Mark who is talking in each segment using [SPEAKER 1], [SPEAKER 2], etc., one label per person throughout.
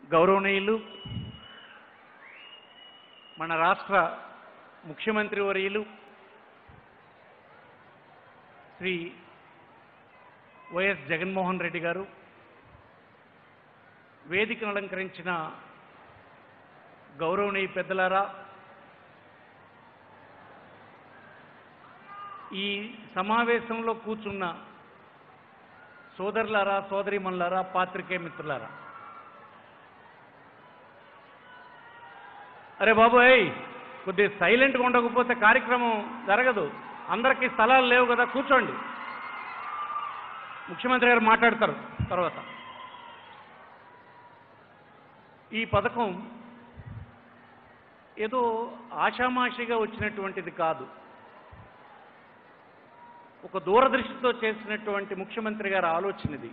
[SPEAKER 1] గౌరవనీయులు మన రాష్ట్ర ముఖ్యమంత్రి వర్యులు శ్రీ వైఎస్ జగన్మోహన్ రెడ్డి గారు వేదికను అలంకరించిన గౌరవనీయ పెద్దలారా ఈ సమావేశంలో కూర్చున్న సోదరులారా సోదరిమణులారా పాత్రికేయ మిత్రులారా అరే బాబోయ్ కొద్దిగా సైలెంట్గా ఉండకపోతే కార్యక్రమం జరగదు అందరికీ స్థలాలు లేవు కదా కూర్చోండి ముఖ్యమంత్రి గారు మాట్లాడతారు తర్వాత ఈ పథకం ఏదో ఆషామాషిగా వచ్చినటువంటిది కాదు ఒక దూరదృష్టితో చేసినటువంటి ముఖ్యమంత్రి గారి ఆలోచన ఇది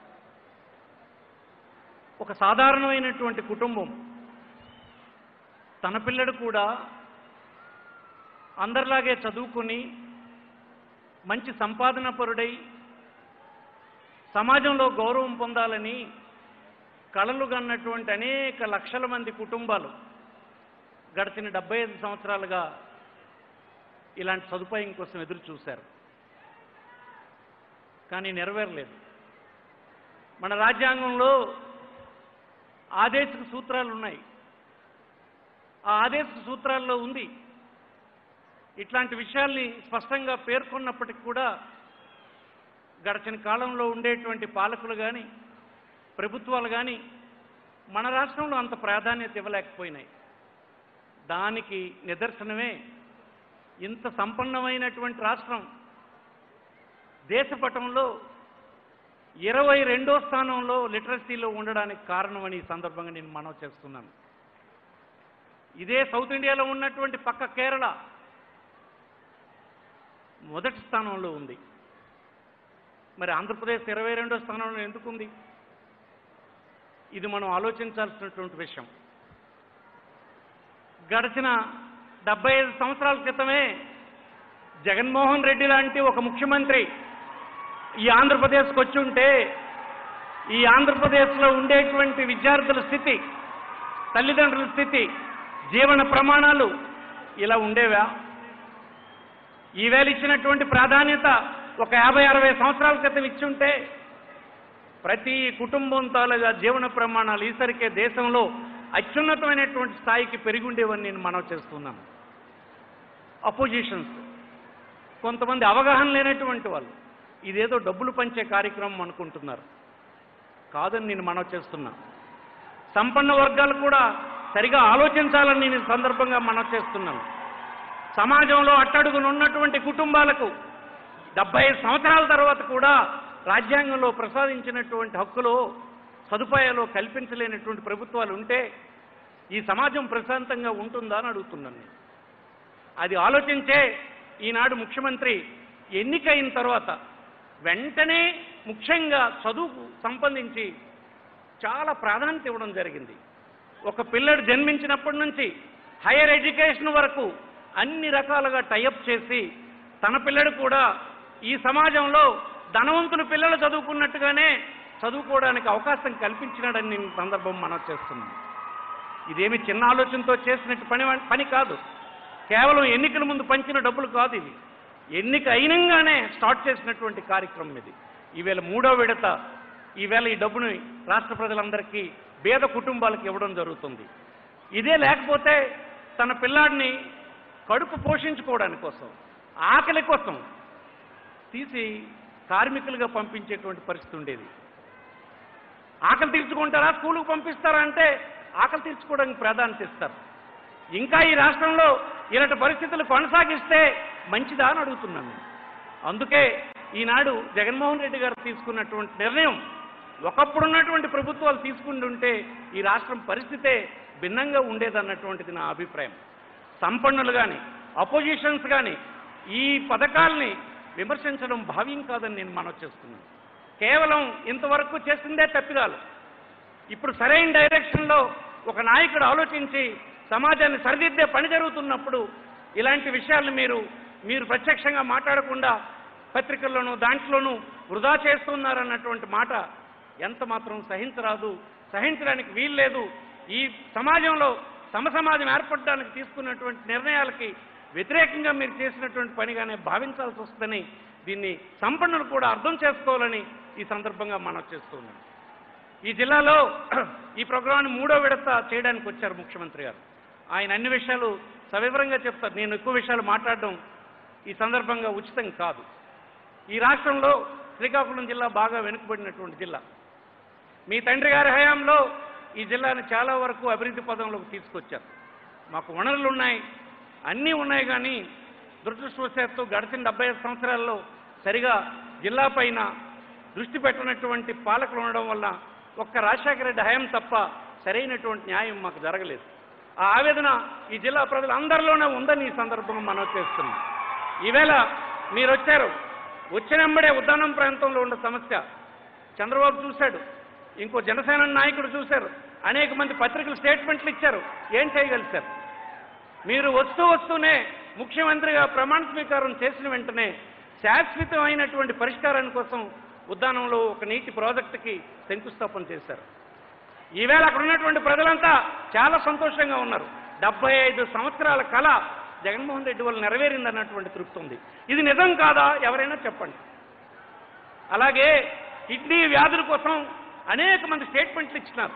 [SPEAKER 1] ఒక సాధారణమైనటువంటి కుటుంబం తన పిల్లడు కూడా అందరిలాగే చదువుకుని మంచి సంపాదన పరుడై సమాజంలో గౌరవం పొందాలని కళలు కన్నటువంటి అనేక లక్షల మంది కుటుంబాలు గడిచిన డెబ్బై ఐదు సంవత్సరాలుగా ఇలాంటి సదుపాయం కోసం ఎదురు చూశారు కానీ నెరవేరలేదు మన రాజ్యాంగంలో ఆదేశిక సూత్రాలు ఉన్నాయి ఆ ఆదేశ సూత్రాల్లో ఉంది ఇట్లాంటి విషయాల్ని స్పష్టంగా పేర్కొన్నప్పటికీ కూడా గడిచిన కాలంలో ఉండేటువంటి పాలకులు కానీ ప్రభుత్వాలు కానీ మన రాష్ట్రంలో అంత ప్రాధాన్యత ఇవ్వలేకపోయినాయి దానికి నిదర్శనమే ఇంత సంపన్నమైనటువంటి రాష్ట్రం దేశపటంలో ఇరవై రెండో స్థానంలో లిటరసీలో ఉండడానికి కారణమని ఈ సందర్భంగా నేను మనవి చేస్తున్నాను ఇదే సౌత్ ఇండియాలో ఉన్నటువంటి పక్క కేరళ మొదటి స్థానంలో ఉంది మరి ఆంధ్రప్రదేశ్ ఇరవై రెండో స్థానంలో ఎందుకు ఉంది ఇది మనం ఆలోచించాల్సినటువంటి విషయం గడిచిన డెబ్బై ఐదు సంవత్సరాల క్రితమే జగన్మోహన్ రెడ్డి లాంటి ఒక ముఖ్యమంత్రి ఈ ఆంధ్రప్రదేశ్కి వచ్చి ఉంటే ఈ ఆంధ్రప్రదేశ్లో ఉండేటువంటి విద్యార్థుల స్థితి తల్లిదండ్రుల స్థితి జీవన ప్రమాణాలు ఇలా ఉండేవా ఈవేళ ఇచ్చినటువంటి ప్రాధాన్యత ఒక యాభై అరవై సంవత్సరాల క్రితం ఇచ్చుంటే ప్రతి కుటుంబం తాలుగా జీవన ప్రమాణాలు ఈసరికే దేశంలో అత్యున్నతమైనటువంటి స్థాయికి పెరిగి ఉండేవని నేను మనవి చేస్తున్నాను అపోజిషన్స్ కొంతమంది అవగాహన లేనటువంటి వాళ్ళు ఇదేదో డబ్బులు పంచే కార్యక్రమం అనుకుంటున్నారు కాదని నేను మనవి చేస్తున్నా సంపన్న వర్గాలు కూడా సరిగా ఆలోచించాలని నేను ఈ సందర్భంగా మనవి చేస్తున్నాను సమాజంలో అట్టడుగున ఉన్నటువంటి కుటుంబాలకు డెబ్బై సంవత్సరాల తర్వాత కూడా రాజ్యాంగంలో ప్రసాదించినటువంటి హక్కులు సదుపాయాలు కల్పించలేనటువంటి ప్రభుత్వాలు ఉంటే ఈ సమాజం ప్రశాంతంగా ఉంటుందా అని అడుగుతున్నాను నేను అది ఆలోచించే ఈనాడు ముఖ్యమంత్రి ఎన్నికైన తర్వాత వెంటనే ముఖ్యంగా చదువుకు సంబంధించి చాలా ప్రాధాన్యత ఇవ్వడం జరిగింది ఒక పిల్లడు జన్మించినప్పటి నుంచి హైయర్ ఎడ్యుకేషన్ వరకు అన్ని రకాలుగా టైఅప్ చేసి తన పిల్లడు కూడా ఈ సమాజంలో ధనవంతులు పిల్లలు చదువుకున్నట్టుగానే చదువుకోవడానికి అవకాశం కల్పించినాడని నేను ఈ సందర్భం మనం చేస్తున్నాను ఇదేమి చిన్న ఆలోచనతో చేసినట్టు పని పని కాదు కేవలం ఎన్నికల ముందు పంచిన డబ్బులు కాదు ఇది ఎన్నిక అయినంగానే స్టార్ట్ చేసినటువంటి కార్యక్రమం ఇది ఈవేళ మూడో విడత ఈవేళ ఈ డబ్బుని రాష్ట్ర ప్రజలందరికీ పేద కుటుంబాలకు ఇవ్వడం జరుగుతుంది ఇదే లేకపోతే తన పిల్లాడిని కడుపు పోషించుకోవడానికి కోసం ఆకలి కోసం తీసి కార్మికులుగా పంపించేటువంటి పరిస్థితి ఉండేది ఆకలి తీర్చుకుంటారా స్కూలుకు పంపిస్తారా అంటే ఆకలి తీర్చుకోవడానికి ప్రాధాన్యత ఇస్తారు ఇంకా ఈ రాష్ట్రంలో ఇలాంటి పరిస్థితులు కొనసాగిస్తే మంచిదా అని అడుగుతున్నాను అందుకే ఈనాడు జగన్మోహన్ రెడ్డి గారు తీసుకున్నటువంటి నిర్ణయం ఒకప్పుడున్నటువంటి ప్రభుత్వాలు తీసుకుంటూ ఉంటే ఈ రాష్ట్రం పరిస్థితే భిన్నంగా ఉండేదన్నటువంటిది నా అభిప్రాయం సంపన్నులు కానీ అపోజిషన్స్ కానీ ఈ పథకాల్ని విమర్శించడం భావ్యం కాదని నేను మనవి చేస్తున్నాను కేవలం ఇంతవరకు చేసిందే తప్పిదాలు ఇప్పుడు సరైన డైరెక్షన్లో ఒక నాయకుడు ఆలోచించి సమాజాన్ని సరిదిద్దే పని జరుగుతున్నప్పుడు ఇలాంటి విషయాలు మీరు మీరు ప్రత్యక్షంగా మాట్లాడకుండా పత్రికల్లోనూ దాంట్లోనూ వృధా చేస్తున్నారన్నటువంటి మాట ఎంత మాత్రం సహించరాదు సహించడానికి వీలు లేదు ఈ సమాజంలో సమసమాజం ఏర్పడడానికి తీసుకున్నటువంటి నిర్ణయాలకి వ్యతిరేకంగా మీరు చేసినటువంటి పనిగానే భావించాల్సి వస్తుందని దీన్ని సంపన్నులు కూడా అర్థం చేసుకోవాలని ఈ సందర్భంగా మనం చేస్తున్నాం ఈ జిల్లాలో ఈ ప్రోగ్రాన్ని మూడో విడత చేయడానికి వచ్చారు ముఖ్యమంత్రి గారు ఆయన అన్ని విషయాలు సవివరంగా చెప్తారు నేను ఎక్కువ విషయాలు మాట్లాడడం ఈ సందర్భంగా ఉచితం కాదు ఈ రాష్ట్రంలో శ్రీకాకుళం జిల్లా బాగా వెనుకబడినటువంటి జిల్లా మీ తండ్రి గారి హయాంలో ఈ జిల్లాని చాలా వరకు అభివృద్ధి పదంలోకి తీసుకొచ్చారు మాకు వనరులు ఉన్నాయి అన్నీ ఉన్నాయి కానీ దురదృష్టవశాత్తు గడిచిన డెబ్బై ఐదు సంవత్సరాల్లో సరిగా జిల్లా పైన దృష్టి పెట్టినటువంటి పాలకులు ఉండడం వల్ల ఒక్క రాజశేఖర రెడ్డి హయాం తప్ప సరైనటువంటి న్యాయం మాకు జరగలేదు ఆ ఆవేదన ఈ జిల్లా ప్రజలందరిలోనే ఉందని ఈ సందర్భంగా మనం చేస్తున్నాం ఈవేళ మీరు వచ్చారు వచ్చినంబడే ఉద్దానం ప్రాంతంలో ఉన్న సమస్య చంద్రబాబు చూశాడు ఇంకో జనసేన నాయకుడు చూశారు అనేక మంది పత్రికలు స్టేట్మెంట్లు ఇచ్చారు ఏం చేయగలిశారు మీరు వస్తూ వస్తూనే ముఖ్యమంత్రిగా ప్రమాణ స్వీకారం చేసిన వెంటనే శాశ్వతమైనటువంటి పరిష్కారాని కోసం ఉద్దానంలో ఒక నీటి ప్రాజెక్టుకి శంకుస్థాపన చేశారు ఈవేళ అక్కడ ఉన్నటువంటి ప్రజలంతా చాలా సంతోషంగా ఉన్నారు డెబ్బై ఐదు సంవత్సరాల కళ జగన్మోహన్ రెడ్డి వల్ల నెరవేరిందన్నటువంటి తృప్తి ఉంది ఇది నిజం కాదా ఎవరైనా చెప్పండి అలాగే కిడ్నీ వ్యాధుల కోసం అనేక మంది స్టేట్మెంట్లు ఇచ్చినారు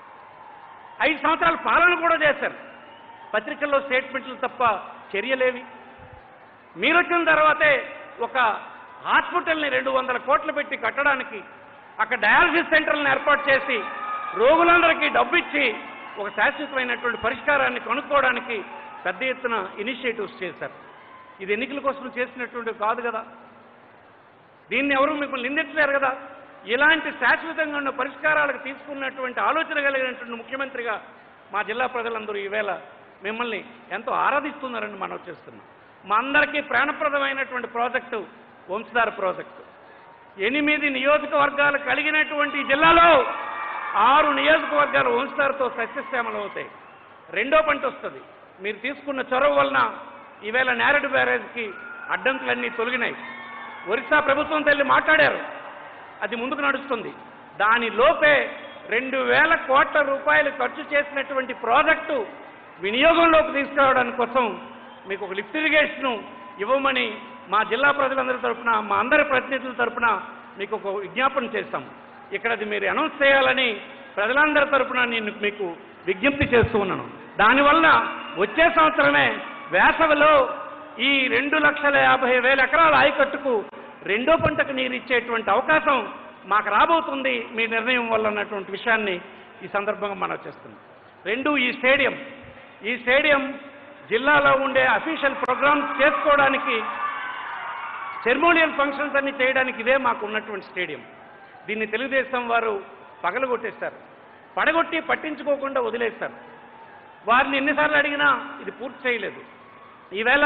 [SPEAKER 1] ఐదు సంవత్సరాల పాలన కూడా చేశారు పత్రికల్లో స్టేట్మెంట్లు తప్ప చర్యలేవి మీరు వచ్చిన తర్వాతే ఒక హాస్పిటల్ని రెండు వందల కోట్లు పెట్టి కట్టడానికి అక్కడ డయాలసిస్ సెంటర్లను ఏర్పాటు చేసి రోగులందరికీ డబ్బు ఇచ్చి ఒక శాశ్వతమైనటువంటి పరిష్కారాన్ని కనుక్కోవడానికి పెద్ద ఎత్తున ఇనిషియేటివ్స్ చేశారు ఇది ఎన్నికల కోసం చేసినటువంటి కాదు కదా దీన్ని ఎవరు మిమ్మల్ని నిందించలేరు కదా ఇలాంటి శాశ్వతంగా ఉన్న పరిష్కారాలకు తీసుకున్నటువంటి ఆలోచన కలిగినటువంటి ముఖ్యమంత్రిగా మా జిల్లా ప్రజలందరూ ఈవేళ మిమ్మల్ని ఎంతో ఆరాధిస్తున్నారని మనం చేస్తున్నాం మా అందరికీ ప్రాణప్రదమైనటువంటి ప్రాజెక్టు వంశధార ప్రాజెక్టు ఎనిమిది నియోజకవర్గాలు కలిగినటువంటి ఈ జిల్లాలో ఆరు నియోజకవర్గాలు వంశధారతో సస్యశ్యామలు అవుతాయి రెండో పంట వస్తుంది మీరు తీసుకున్న చొరవ వలన ఈవేళ నేరడు బ్యారేజ్కి అడ్డంకులన్నీ తొలగినాయి ఒరిస్సా ప్రభుత్వం తల్లి మాట్లాడారు అది ముందుకు నడుస్తుంది దాని లోపే రెండు వేల కోట్ల రూపాయలు ఖర్చు చేసినటువంటి ప్రాజెక్టు వినియోగంలోకి తీసుకురావడానికి కోసం మీకు ఒక లిఫ్ట్ ఇరిగేషన్ ఇవ్వమని మా జిల్లా ప్రజలందరి తరపున మా అందరి ప్రతినిధుల తరపున మీకు ఒక విజ్ఞాపన చేస్తాం ఇక్కడ అది మీరు అనౌన్స్ చేయాలని ప్రజలందరి తరపున నేను మీకు విజ్ఞప్తి చేస్తూ ఉన్నాను దానివల్ల వచ్చే సంవత్సరమే వేసవిలో ఈ రెండు లక్షల యాభై వేల ఎకరాల ఆయకట్టుకు రెండో పంటకు నీరు ఇచ్చేటువంటి అవకాశం మాకు రాబోతుంది మీ నిర్ణయం వల్ల అన్నటువంటి విషయాన్ని ఈ సందర్భంగా మనం చేస్తున్నాం రెండు ఈ స్టేడియం ఈ స్టేడియం జిల్లాలో ఉండే అఫీషియల్ ప్రోగ్రామ్స్ చేసుకోవడానికి సెరమోనియల్ ఫంక్షన్స్ అన్ని చేయడానికి ఇదే మాకు ఉన్నటువంటి స్టేడియం దీన్ని తెలుగుదేశం వారు పగలగొట్టేస్తారు పడగొట్టి పట్టించుకోకుండా వదిలేస్తారు వారిని ఎన్నిసార్లు అడిగినా ఇది పూర్తి చేయలేదు ఈవేళ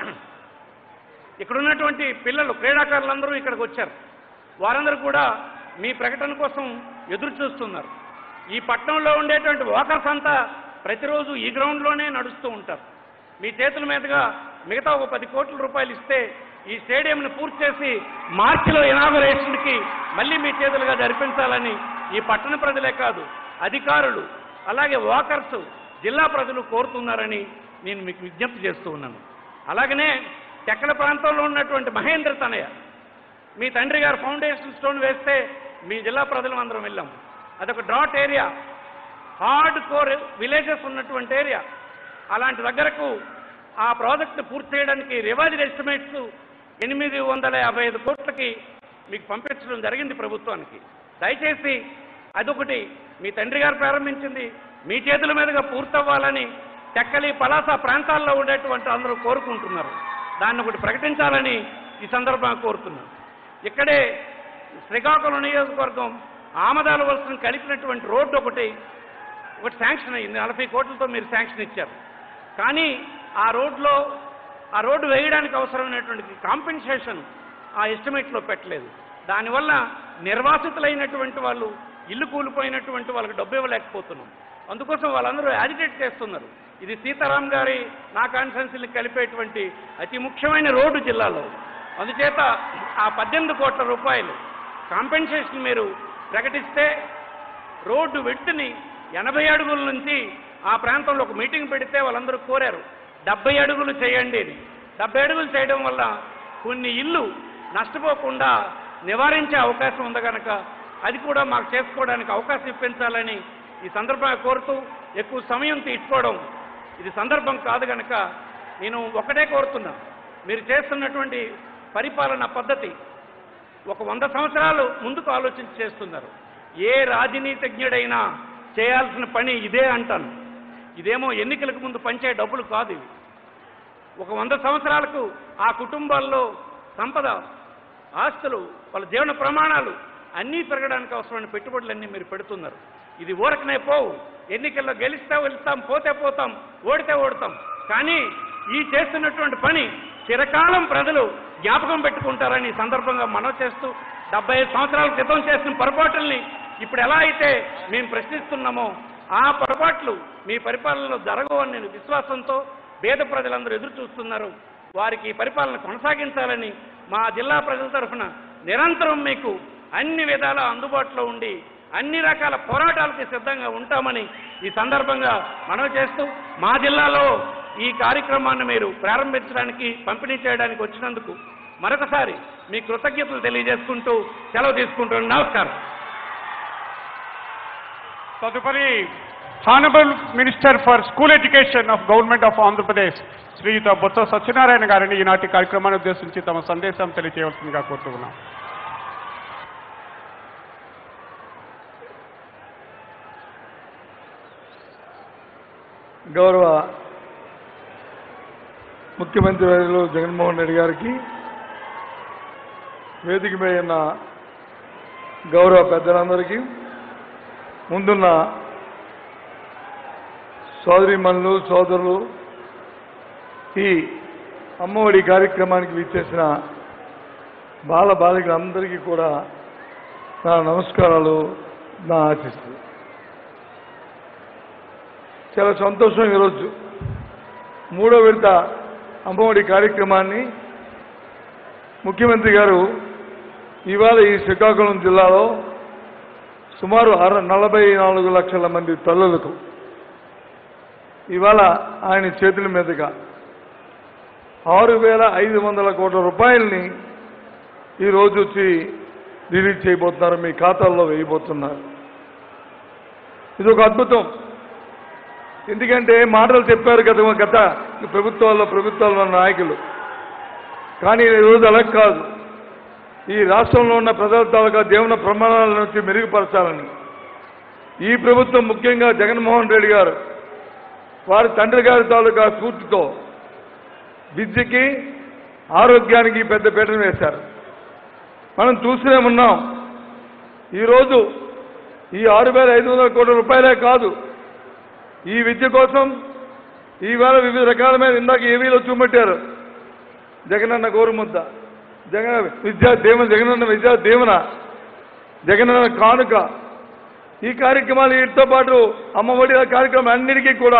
[SPEAKER 1] ఇక్కడ ఉన్నటువంటి పిల్లలు క్రీడాకారులందరూ ఇక్కడికి వచ్చారు వారందరూ కూడా మీ ప్రకటన కోసం ఎదురు చూస్తున్నారు ఈ పట్టణంలో ఉండేటువంటి వాకర్స్ అంతా ప్రతిరోజు ఈ గ్రౌండ్లోనే నడుస్తూ ఉంటారు మీ చేతుల మీదుగా మిగతా ఒక పది కోట్ల రూపాయలు ఇస్తే ఈ స్టేడియంని పూర్తి చేసి మార్చిలో ఇనాగరేషన్కి మళ్ళీ మీ చేతులుగా జరిపించాలని ఈ పట్టణ ప్రజలే కాదు అధికారులు అలాగే వాకర్స్ జిల్లా ప్రజలు కోరుతున్నారని నేను మీకు విజ్ఞప్తి చేస్తూ ఉన్నాను అలాగనే చెక్కల ప్రాంతంలో ఉన్నటువంటి మహేంద్ర తనయ మీ తండ్రి గారు ఫౌండేషన్ స్టోన్ వేస్తే మీ జిల్లా ప్రజలు అందరం వెళ్ళాం అదొక drought area hard core villages ఉన్నటువంటి ఏరియా అలాంటి దగ్గరకు ఆ ప్రాజెక్ట్ పూర్తి చేయడానికి రివాజ్డ్ ఎస్టిమేట్స్ ఎనిమిది వందల యాభై ఐదు కోట్లకి మీకు పంపించడం జరిగింది ప్రభుత్వానికి దయచేసి అదొకటి మీ తండ్రి గారు ప్రారంభించింది మీ చేతుల మీదుగా పూర్తవ్వాలని టెక్కలి పలాస ప్రాంతాల్లో ఉండేటువంటి అందరూ కోరుకుంటున్నారు దాన్ని ఒకటి ప్రకటించాలని ఈ సందర్భంగా కోరుతున్నాను ఇక్కడే శ్రీకాకుళం నియోజకవర్గం ఆమదాల వలసను కలిపినటువంటి రోడ్డు ఒకటి ఒకటి శాంక్షన్ అయింది నలభై కోట్లతో మీరు శాంక్షన్ ఇచ్చారు కానీ ఆ రోడ్లో ఆ రోడ్డు వేయడానికి అవసరమైనటువంటి కాంపెన్సేషన్ ఆ ఎస్టిమేట్లో పెట్టలేదు దానివల్ల నిర్వాసితులైనటువంటి వాళ్ళు ఇల్లు కూలిపోయినటువంటి వాళ్ళకి డబ్బు ఇవ్వలేకపోతున్నాం అందుకోసం వాళ్ళందరూ యాజిటేట్ చేస్తున్నారు ఇది సీతారాం గారి నా కాన్ఫరెన్స్ని కలిపేటువంటి అతి ముఖ్యమైన రోడ్డు జిల్లాలో అందుచేత ఆ పద్దెనిమిది కోట్ల రూపాయలు కాంపెన్సేషన్ మీరు ప్రకటిస్తే రోడ్డు వెట్టుని ఎనభై అడుగుల నుంచి ఆ ప్రాంతంలో ఒక మీటింగ్ పెడితే వాళ్ళందరూ కోరారు డెబ్బై అడుగులు చేయండి అని డెబ్బై అడుగులు చేయడం వల్ల కొన్ని ఇల్లు నష్టపోకుండా నివారించే అవకాశం ఉంది కనుక అది కూడా మాకు చేసుకోవడానికి అవకాశం ఇప్పించాలని ఈ సందర్భంగా కోరుతూ ఎక్కువ సమయం తీసుకోవడం ఇది సందర్భం కాదు కనుక నేను ఒకటే కోరుతున్నా మీరు చేస్తున్నటువంటి పరిపాలన పద్ధతి ఒక వంద సంవత్సరాలు ముందుకు ఆలోచించి చేస్తున్నారు ఏ రాజనీతిజ్ఞుడైనా చేయాల్సిన పని ఇదే అంటాను ఇదేమో ఎన్నికలకు ముందు పంచే డబ్బులు కాదు ఇవి ఒక వంద సంవత్సరాలకు ఆ కుటుంబాల్లో సంపద ఆస్తులు వాళ్ళ జీవన ప్రమాణాలు అన్నీ పెరగడానికి అవసరమైన పెట్టుబడులన్నీ మీరు పెడుతున్నారు ఇది ఊరకనే పోవు ఎన్నికల్లో గెలిస్తే వెళ్తాం పోతే పోతాం ఓడితే ఓడతాం కానీ ఈ చేస్తున్నటువంటి పని చిరకాలం ప్రజలు జ్ఞాపకం పెట్టుకుంటారని ఈ సందర్భంగా మనవి చేస్తూ డెబ్బై ఐదు సంవత్సరాల క్రితం చేసిన పొరపాటుల్ని ఇప్పుడు ఎలా అయితే మేము ప్రశ్నిస్తున్నామో ఆ పొరపాట్లు మీ పరిపాలనలో జరగవు అని నేను విశ్వాసంతో పేద ప్రజలందరూ ఎదురు చూస్తున్నారు వారికి ఈ పరిపాలన కొనసాగించాలని మా జిల్లా ప్రజల తరఫున నిరంతరం మీకు అన్ని విధాల అందుబాటులో ఉండి అన్ని రకాల పోరాటాలకి సిద్ధంగా ఉంటామని ఈ సందర్భంగా మనవి చేస్తూ మా జిల్లాలో ఈ కార్యక్రమాన్ని మీరు ప్రారంభించడానికి పంపిణీ చేయడానికి వచ్చినందుకు మరొకసారి మీ కృతజ్ఞతలు తెలియజేసుకుంటూ సెలవు తీసుకుంటున్నాను నమస్కారం
[SPEAKER 2] తదుపరి honourable minister for school education of government of Andhra Pradesh శ్రీయుత బొత్స సత్యనారాయణ గారిని ఈనాటి కార్యక్రమాన్ని ఉద్దేశించి తమ సందేశం తెలియజేయవలసిందిగా కోరుతున్నాం
[SPEAKER 3] గౌరవ ముఖ్యమంత్రి వర్యులు జగన్మోహన్ రెడ్డి గారికి వేదిక మీద ఉన్న గౌరవ పెద్దలందరికీ ముందున్న సోదరిమణులు సోదరులు ఈ అమ్మఒడి కార్యక్రమానికి విచ్చేసిన బాల బాలికలందరికీ కూడా నా నమస్కారాలు నా ఆశిస్తులు చాలా సంతోషం ఈరోజు మూడో విడత అమ్మఒడి కార్యక్రమాన్ని ముఖ్యమంత్రి గారు ఇవాళ ఈ శ్రీకాకుళం జిల్లాలో సుమారు అర నలభై నాలుగు లక్షల మంది తల్లులకు ఇవాళ ఆయన చేతుల మీదుగా ఆరు వేల ఐదు వందల కోట్ల రూపాయలని ఈరోజు వచ్చి రిలీజ్ చేయబోతున్నారు మీ ఖాతాల్లో వేయబోతున్నారు ఇది ఒక అద్భుతం ఎందుకంటే మాటలు చెప్పారు గత గత ప్రభుత్వాల్లో ప్రభుత్వాల్లో ఉన్న నాయకులు కానీ ఈరోజు అలా కాదు ఈ రాష్ట్రంలో ఉన్న ప్రజల తాలూకా జీవన ప్రమాణాల నుంచి మెరుగుపరచాలని ఈ ప్రభుత్వం ముఖ్యంగా జగన్మోహన్ రెడ్డి గారు వారి తండ్రి గారి తాలూకా స్ఫూర్తితో విద్యకి ఆరోగ్యానికి పెద్ద పీటను వేశారు మనం చూస్తూనే ఉన్నాం ఈరోజు ఈ ఆరు వేల ఐదు వందల కోట్ల రూపాయలే కాదు ఈ విద్య కోసం ఈవేళ వివిధ రకాలమైన ఇందాక ఏవీలో చూపెట్టారు జగనన్న గోరుముద్ద జగన్ విద్యా దీవెన జగనన్న విద్యా దీవెన జగనన్న కానుక ఈ కార్యక్రమాలు వీటితో పాటు అమ్మఒడి కార్యక్రమం అన్నిటికీ కూడా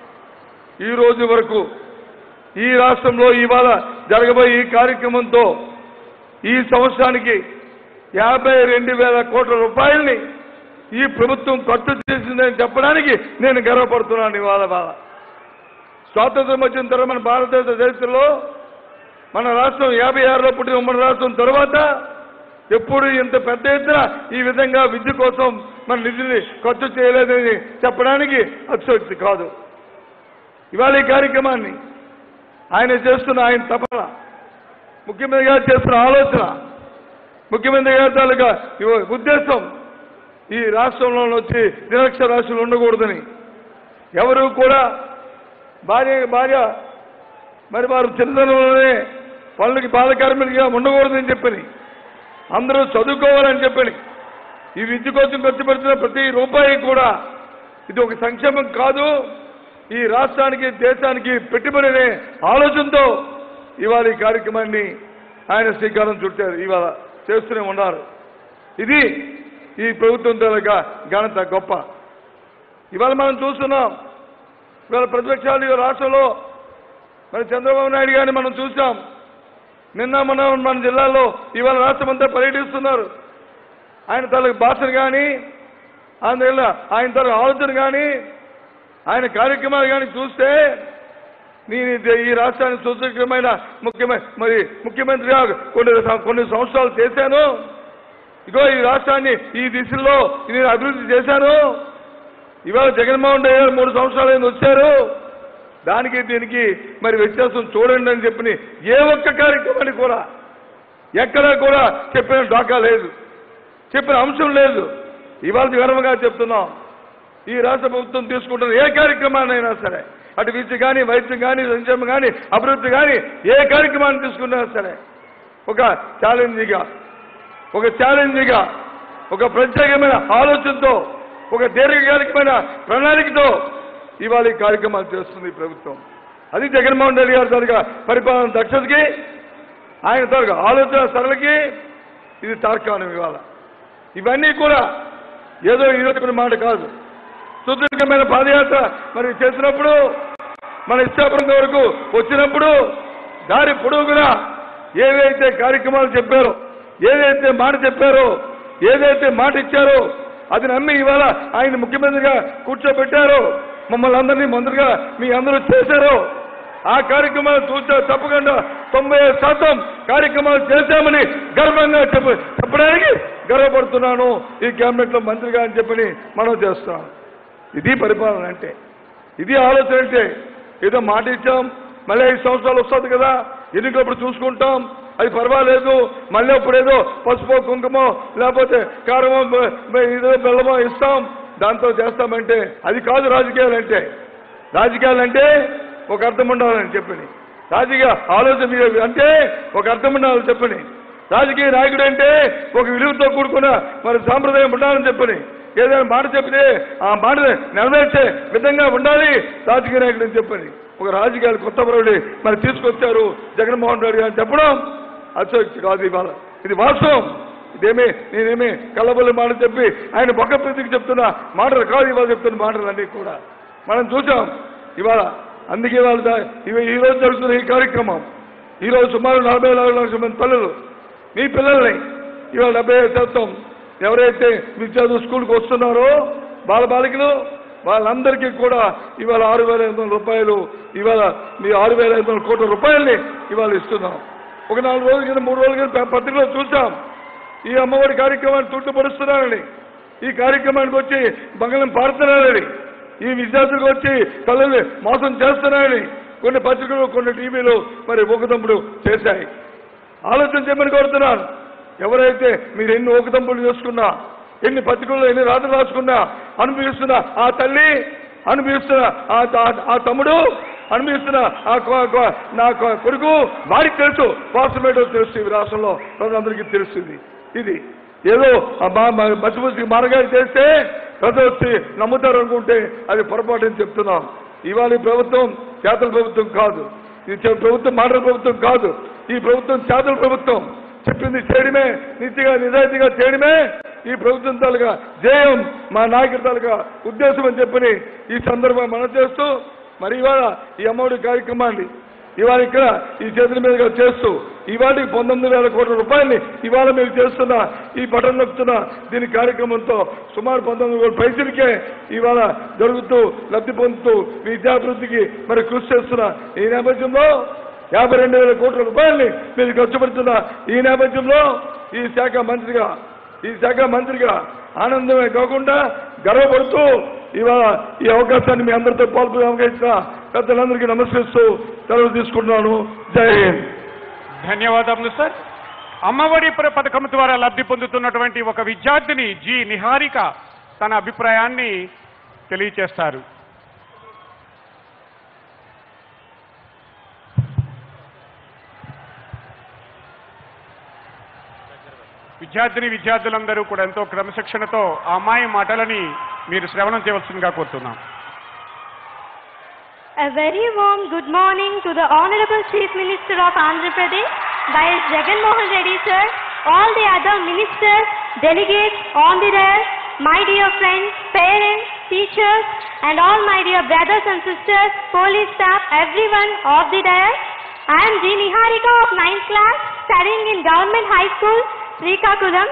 [SPEAKER 3] ఈ రోజు వరకు ఈ రాష్ట్రంలో ఇవాళ జరగబోయే ఈ కార్యక్రమంతో ఈ సంవత్సరానికి యాభై రెండు వేల కోట్ల రూపాయల్ని ఈ ప్రభుత్వం ఖర్చు చేసిందని చెప్పడానికి నేను గర్వపడుతున్నాను ఇవాళ ఇవాళ స్వాతంత్రం వచ్చిన తర్వాత మన భారతదేశ చరిత్రలో మన రాష్ట్రం యాభై ఆరులో పుట్టిన ఉమ్మడి రాష్ట్రం తర్వాత ఎప్పుడు ఇంత పెద్ద ఎత్తున ఈ విధంగా విద్య కోసం మన నిధుల్ని ఖర్చు చేయలేదని చెప్పడానికి అతిశక్తి కాదు ఇవాళ ఈ కార్యక్రమాన్ని ఆయన చేస్తున్న ఆయన తపన ముఖ్యమంత్రి గారు చేస్తున్న ఆలోచన ముఖ్యమంత్రి గారి తాలూకా ఇవ- ఉద్దేశం ఈ రాష్ట్రంలో వచ్చి నిరక్షరాస్యులు ఉండకూడదని ఎవరు కూడా భార్య భార్య మరి వారు చిన్నతనంలోనే పనులకి బాలకార్మికులుగా ఉండకూడదని చెప్పని అందరూ చదువుకోవాలని చెప్పని ఈ విద్య కోసం ఖర్చు పెడుతున్న ప్రతి రూపాయి కూడా ఇది ఒక సంక్షేమం కాదు ఈ రాష్ట్రానికి దేశానికి పెట్టుబడి అనే ఆలోచనతో ఇవాళ ఈ కార్యక్రమాన్ని ఆయన శ్రీకారం చుట్టారు ఇవాళ చేస్తూనే ఉన్నారు ఇది ఈ ప్రభుత్వం తాలూకా ఘనత గొప్ప ఇవాళ మనం చూస్తున్నాం ఇవాళ ప్రతిపక్షాలు ఈ రాష్ట్రంలో మరి చంద్రబాబు నాయుడు గారిని మనం చూసాం నిన్న మన మన జిల్లాలో ఇవాళ రాష్ట్రం అంతా పర్యటిస్తున్నారు ఆయన తాలూకు భాషను కానీ అందువల్ల ఆయన తన ఆలోచన కానీ ఆయన కార్యక్రమాలు కానీ చూస్తే నేను ఇది- ఈ రాష్ట్రానికి సుదీర్ఘమైన ముఖ్యమైన మరి ముఖ్యమంత్రిగా కొన్ని సం- కొన్ని సంవత్సరాలు చేశాను ఇగో ఈ రాష్ట్రాన్ని ఈ దిశలో నేను అభివృద్ధి చేశాను ఇవాళ జగన్మోహన్ రెడ్డి గారు మూడు సంవత్సరాలు అయింది వచ్చారు దానికి దీనికి మరి వ్యత్యాసం చూడండి అని చెప్పి ఏ ఒక్క కార్యక్రమాన్ని కూడా ఎక్కడా కూడా చెప్పిన డాకా లేదు చెప్పిన అంశం లేదు ఇవాళ గర్వంగా చెప్తున్నాం ఈ రాష్ట్ర ప్రభుత్వం తీసుకుంటున్న ఏ కార్యక్రమాన్నైనా సరే అటు విద్య కానీ వైద్యం కానీ సంక్షేమం కానీ అభివృద్ధి కానీ ఏ కార్యక్రమాన్ని తీసుకున్నా సరే ఒక ఛాలెంజ్గా ఒక ఛాలెంజ్గా ఒక ప్రత్యేకమైన ఆలోచనతో ఒక దీర్ఘకాలికమైన ప్రణాళికతో ఇవాళ ఈ కార్యక్రమాలు చేస్తుంది ఈ ప్రభుత్వం అది జగన్మోహన్ రెడ్డి గారి తరగా పరిపాలన దక్షతకి ఆయన తరగా ఆలోచన సరళకి ఇది తార్కాణం ఇవాళ ఇవన్నీ కూడా ఏదో ఈరోజు మాట కాదు సుదీర్ఘమైన పాదయాత్ర మరి చేసినప్పుడు మన ఇష్టాపురం వరకు వచ్చినప్పుడు దారి పొడుగునా ఏవైతే కార్యక్రమాలు చెప్పారో ఏదైతే మాట చెప్పారో ఏదైతే మాట ఇచ్చారో అది నమ్మి ఇవాళ ఆయన ముఖ్యమంత్రిగా కూర్చోబెట్టారో మమ్మల్ని అందరినీ మంత్రిగా మీ అందరూ చేశారో ఆ కార్యక్రమాలు చూసా తప్పకుండా తొంభై ఐదు శాతం కార్యక్రమాలు చేశామని గర్వంగా చెప్ప చెప్పడానికి గర్వపడుతున్నాను ఈ కేబినెట్ లో మంత్రిగా అని చెప్పని మనం చేస్తున్నాం ఇది పరిపాలన అంటే ఇది ఆలోచన అంటే ఏదో మాట ఇచ్చాం మళ్ళీ ఐదు సంవత్సరాలు వస్తుంది కదా ఎన్నికలప్పుడు చూసుకుంటాం అది పర్వాలేదు మళ్ళీ అప్పుడు ఏదో పసుపు కుంకుమో లేకపోతే కారమో బ- బ- ఏదో బెల్లమో ఇస్తాం దాంతో చేస్తామంటే అది కాదు రాజకీయాలంటే రాజకీయాలంటే ఒక అర్థం ఉండాలని చెప్పని రాజకీయ ఆలోచన మీద అంటే ఒక అర్థం ఉండాలని చెప్పని రాజకీయ నాయకుడు అంటే ఒక విలువతో కూడుకున్న మరి సాంప్రదాయం ఉండాలని చెప్పని ఏదైనా మాట చెప్తే ఆ మాట నెరవేర్చే విధంగా ఉండాలి రాజకీయ నాయకుడు అని చెప్పని ఒక రాజకీయాలు కొత్త పరువుడి మరి తీసుకొచ్చారు జగన్మోహన్ రెడ్డి గారు చెప్పడం అతిశక్తి కాదు ఇవాళ ఇది వాస్తవం ఇదేమి నేనేమి కళ్ళబొల్లి మాట చెప్పి ఆయన పక్క ప్రతికి చెప్తున్న మాటలు కాదు ఇవాళ చెప్తున్న మాటలన్నీ కూడా మనం చూసాం ఇవాళ అందుకే వాళ్ళ దా- ఇవి ఈ రోజు జరుగుతున్న ఈ కార్యక్రమం ఈ రోజు సుమారు నలభై నాలుగు లక్షల మంది పిల్లలు మీ పిల్లల్ని ఇవాళ డెబ్బై ఐదు శాతం ఎవరైతే విద్యార్థులు స్కూల్కి వస్తున్నారో బాల బాలికలు వాళ్ళందరికీ కూడా ఇవాళ ఆరు వేల ఐదు వందల రూపాయలు ఇవాళ మీ ఆరు వేల ఐదు వందల కోట్ల రూపాయల్ని ఇవాళ ఇస్తున్నాం ఒక నాలుగు రోజుల కింద మూడు రోజుల కింద పత్రికలో చూసాం ఈ అమ్మఒడి కార్యక్రమాన్ని తుట్టుపరుస్తున్నారని ఈ కార్యక్రమానికి వచ్చి మంగళం పాడుతున్నారని ఈ విద్యార్థులకు వచ్చి కళ్ళని మోసం చేస్తున్నారని కొన్ని పత్రికలు కొన్ని టీవీలు మరి ఊకదంపుడు చేశాయి ఆలోచన చేయమని కోరుతున్నాను ఎవరైతే మీరు ఎన్ని ఊకదంపులు చేసుకున్నా ఎన్ని పత్రికల్లో ఎన్ని రాతలు రాసుకున్నా అనుభవిస్తున్న ఆ తల్లి అనుభవిస్తున్న ఆ ఆ- ఆ తమ్ముడు అనుభవిస్తున్న ఆ కొ- కొ- నా కొ- కొడుకు వారికి తెలుసు వాస్తవేటో తెలుసు ఈ రాష్ట్రంలో ప్రజలందరికీ తెలుస్తుంది ఇది ఏదో ఆ మా- మా- మసి మసికి మారగారి చేస్తే ప్రజలు వచ్చి నమ్ముతారు అనుకుంటే అది పొరపాటు అని చెప్తున్నాం ఇవాళ ఈ ప్రభుత్వం చేతల ప్రభుత్వం కాదు ఈ చె- ప్రభుత్వం మాటల ప్రభుత్వం కాదు ఈ ప్రభుత్వం చేతల ప్రభుత్వం చెప్పింది చేయడమే నీతిగా నిజాయితీగా చేయడమే ఈ ప్రభుత్వం తాలుగా జయం మా నాయకుడి తాలుగా ఉద్దేశం అని చెప్పని ఈ సందర్భంగా మనం చేస్తూ మరి ఇవాళ ఈ అమ్మఒడి కార్యక్రమాన్ని ఇవాళ ఇక్కడ ఈ చేతుల మీదుగా చేస్తూ ఇవాళకి పంతొమ్మిది వేల కోట్ల రూపాయల్ని ఇవాళ మీరు చేస్తున్న ఈ బటన్ నొక్కుతున్న దీని కార్యక్రమంతో సుమారు పంతొమ్మిది వేల పైసలకే ఇవాళ జరుగుతూ లబ్ధి పొందుతూ విద్యాభివృద్ధికి మరి కృషి చేస్తున్న ఈ నేపథ్యంలో యాభై రెండు వేల కోట్ల రూపాయల్ని మీరు ఖర్చు పెడుతున్న ఈ నేపథ్యంలో ఈ శాఖ మంత్రిగా ఈ శాఖ మంత్రిగా ఆనందమే కాకుండా గర్వపడుతూ ఇవాళ ఈ అవకాశాన్ని మీ అందరితో పాల్గొనే అవకాశం పెద్దలందరికీ నమస్కరిస్తూ సెలవు తీసుకుంటున్నాను జై హింద్
[SPEAKER 2] ధన్యవాదములు సార్ అమ్మఒడి ప్ర- పథకం ద్వారా లబ్ధి పొందుతున్నటువంటి ఒక విద్యార్థిని జి నిహారిక తన అభిప్రాయాన్ని తెలియచేస్తారు విద్యార్థిని విద్యార్థులందరూ కూడా ఎంతో క్రమశిక్షణతో ఆ అమ్మాయి మాటలని మీరు శ్రవణం చేయవలసిందిగా కోరుతున్నాం
[SPEAKER 4] A very warm good morning to the Honorable Chief Minister of Andhra Pradesh, Dais Jagan Mohan Reddy sir, all the other ministers, delegates on the dais, my dear friends, parents, teachers, and all my dear brothers and sisters, police staff, everyone of the dais. I am G. Niharika of 9th class, studying in Government High School, Srikakulam.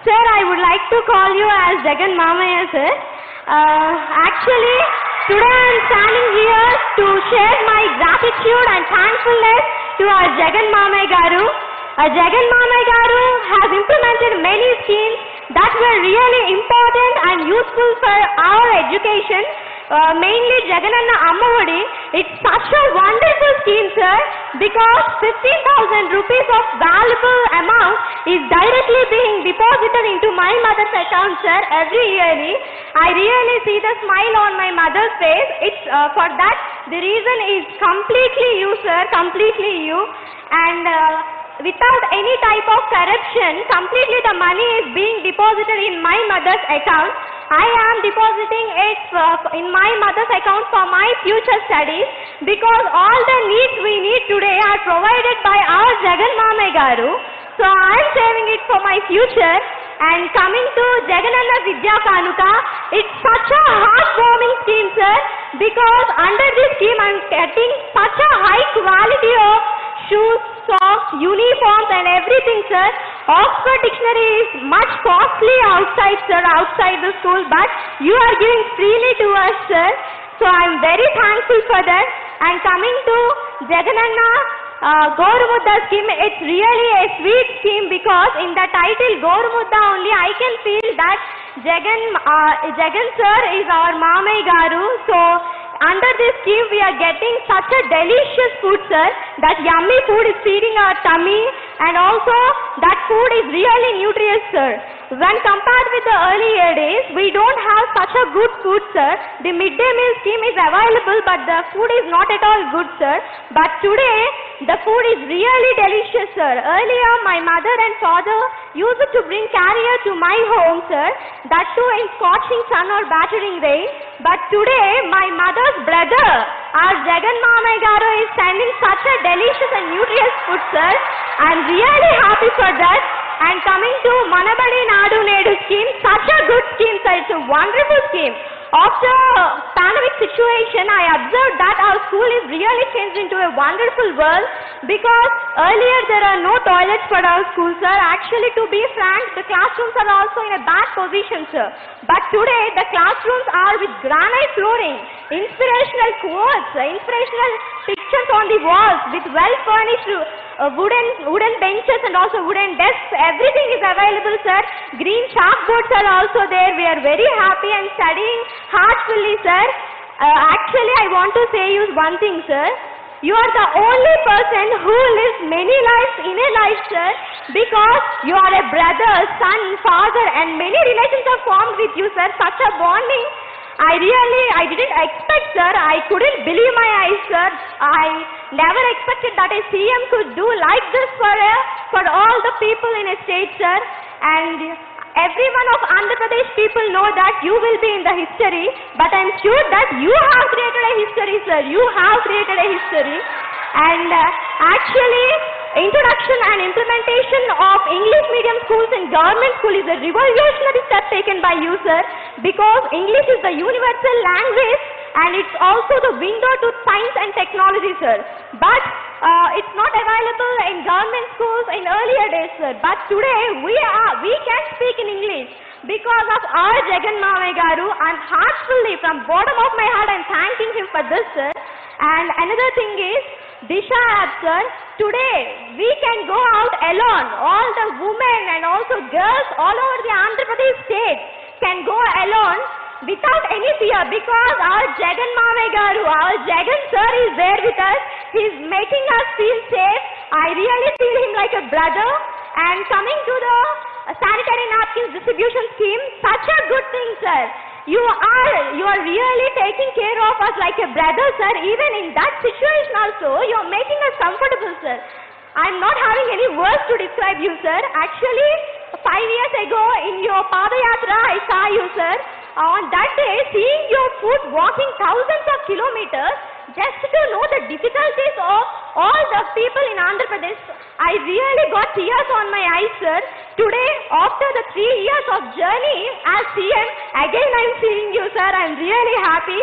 [SPEAKER 4] Sir, I would like to call you as Jagan Mamaya, sir. Uh, actually, today I am standing here to share my gratitude and thankfulness to our Jagan Mamaya Garu. Uh, Jagan Mamaya Garu has implemented many schemes that were really important and useful for our education. Uh, mainly Jagananna Ammavadi. It's such a wonderful scheme, sir, because 15,000 rupees of valuable amount is directly being deposited into my mother's account, sir, every yearly. I really see the smile on my mother's face. It's uh, for that the reason is completely you, sir, completely you, and. Uh, without any type of corruption, completely the money is being deposited in my mother's account. I am depositing it uh, in my mother's account for my future studies because all the needs we need today are provided by our Jagan Mame Garu. So I am saving it for my future. And coming to Jagananna Vidya Kanuka, it's such a heartwarming scheme, sir, because under this scheme I'm getting such a high quality of shoes, socks, uniforms and everything, sir. Oxford Dictionary is much costly outside, sir, outside the school, but you are giving freely to us, sir. So I'm very thankful for that. And coming to Jagananna uh, Gorumudda scheme, it's really a sweet scheme because in the title Gorumudda only I can feel that Jagan, uh, Jagan sir is our Mamai Garu. So under this scheme we are getting such a delicious food sir that yummy food is feeding our tummy and also that food is really nutritious sir when compared with the earlier days we don't have such a good food sir the midday meal scheme is available but the food is not at all good sir but today the food is really delicious sir earlier my mother and father used to bring carrier to my home sir that too in scorching sun or battering rain but today my mother's brother our Jagan Mamai Garu is sending such a delicious and nutritious food sir I'm really happy for that and coming to Manabadi Nadu Nedu scheme, such a good scheme, sir. It's a wonderful scheme. After pandemic situation, I observed that our school is really changed into a wonderful world because earlier there are no toilets for our school, sir. Actually, to be frank, the classrooms are also in a bad position, sir. But today, the classrooms are with granite flooring, inspirational quotes, inspirational pictures on the walls with well furnished uh, wooden wooden benches and also wooden desks. Everything is available, sir. Green chalkboards are also there. We are very happy and studying heartfully, sir. Uh, actually, I want to say you one thing, sir. You are the only person who lives many lives in a life, sir, because you are a brother, son, father, and many relations are formed with you, sir. Such a bonding. I really, I didn't expect, sir. I couldn't believe my eyes, sir. I never expected that a CM could do like this for a, for all the people in a state, sir. And every one of Andhra Pradesh people know that you will be in the history, but I'm sure that you have created a history, sir. You have created a history. And uh, actually, introduction and implementation of English medium schools in government school is a revolutionary step taken by you, sir, because English is the universal language and it's also the window to science and technology, sir. But uh, it's not available in government schools in earlier days, sir. But today we are we can speak in English because of our Jagan Mamai Garu. I'm heartfully from bottom of my heart I'm thanking him for this, sir. And another thing is Disha app, sir. Today we can go out alone. All the women and also girls all over the Andhra Pradesh state can go alone without any fear because our Jagan Mame Garu, our Jagan sir is there with us. He's making us feel safe. I really feel him like a brother. And coming to the uh, sanitary napkins distribution scheme, such a good thing, sir. You are, you are really taking care of us like a brother, sir. Even in that situation also, you are making us comfortable, sir. I'm not having any words to describe you, sir. Actually, five years ago in your Padayatra, I saw you, sir. On that day, seeing your foot walking thousands of kilometers, just to know the difficulties of all the people in Andhra Pradesh, I really got tears on my eyes, sir. Today, after the three years of journey as CM, again I'm seeing you, sir. I'm really happy.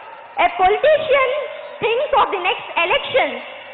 [SPEAKER 4] A politician thinks of the next election,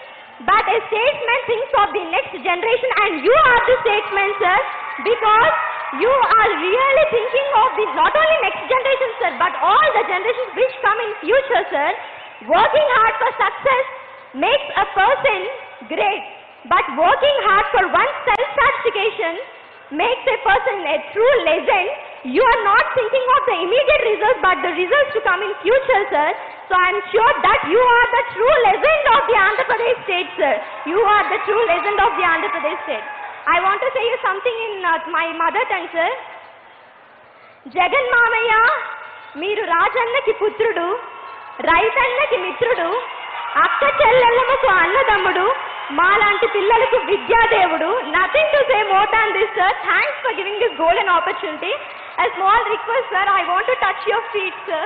[SPEAKER 4] but a statesman thinks of the next generation, and you are the statesman, sir, because You are really thinking of the not only next generation, sir, but all the generations which come in future, sir. Working hard for success makes a person great, but working hard for one's self-satisfaction makes a person a true legend. You are not thinking of the immediate results, but the results to come in future, sir. So I am sure that you are the true legend of the Andhra Pradesh state, sir. You are the true legend of the Andhra Pradesh state. I want to say you something in uh, my mother tongue, sir. Jagan మామయ్య మీరు రాజన్నకి పుత్రుడు రైతన్నకి మిత్రుడు అక్క చెల్లెళ్ళకు అన్నదమ్ముడు మాలాంటి పిల్లలకు విద్యాదేవుడు nothing to say more than this sir thanks for giving this golden opportunity a small request sir I want to touch your feet sir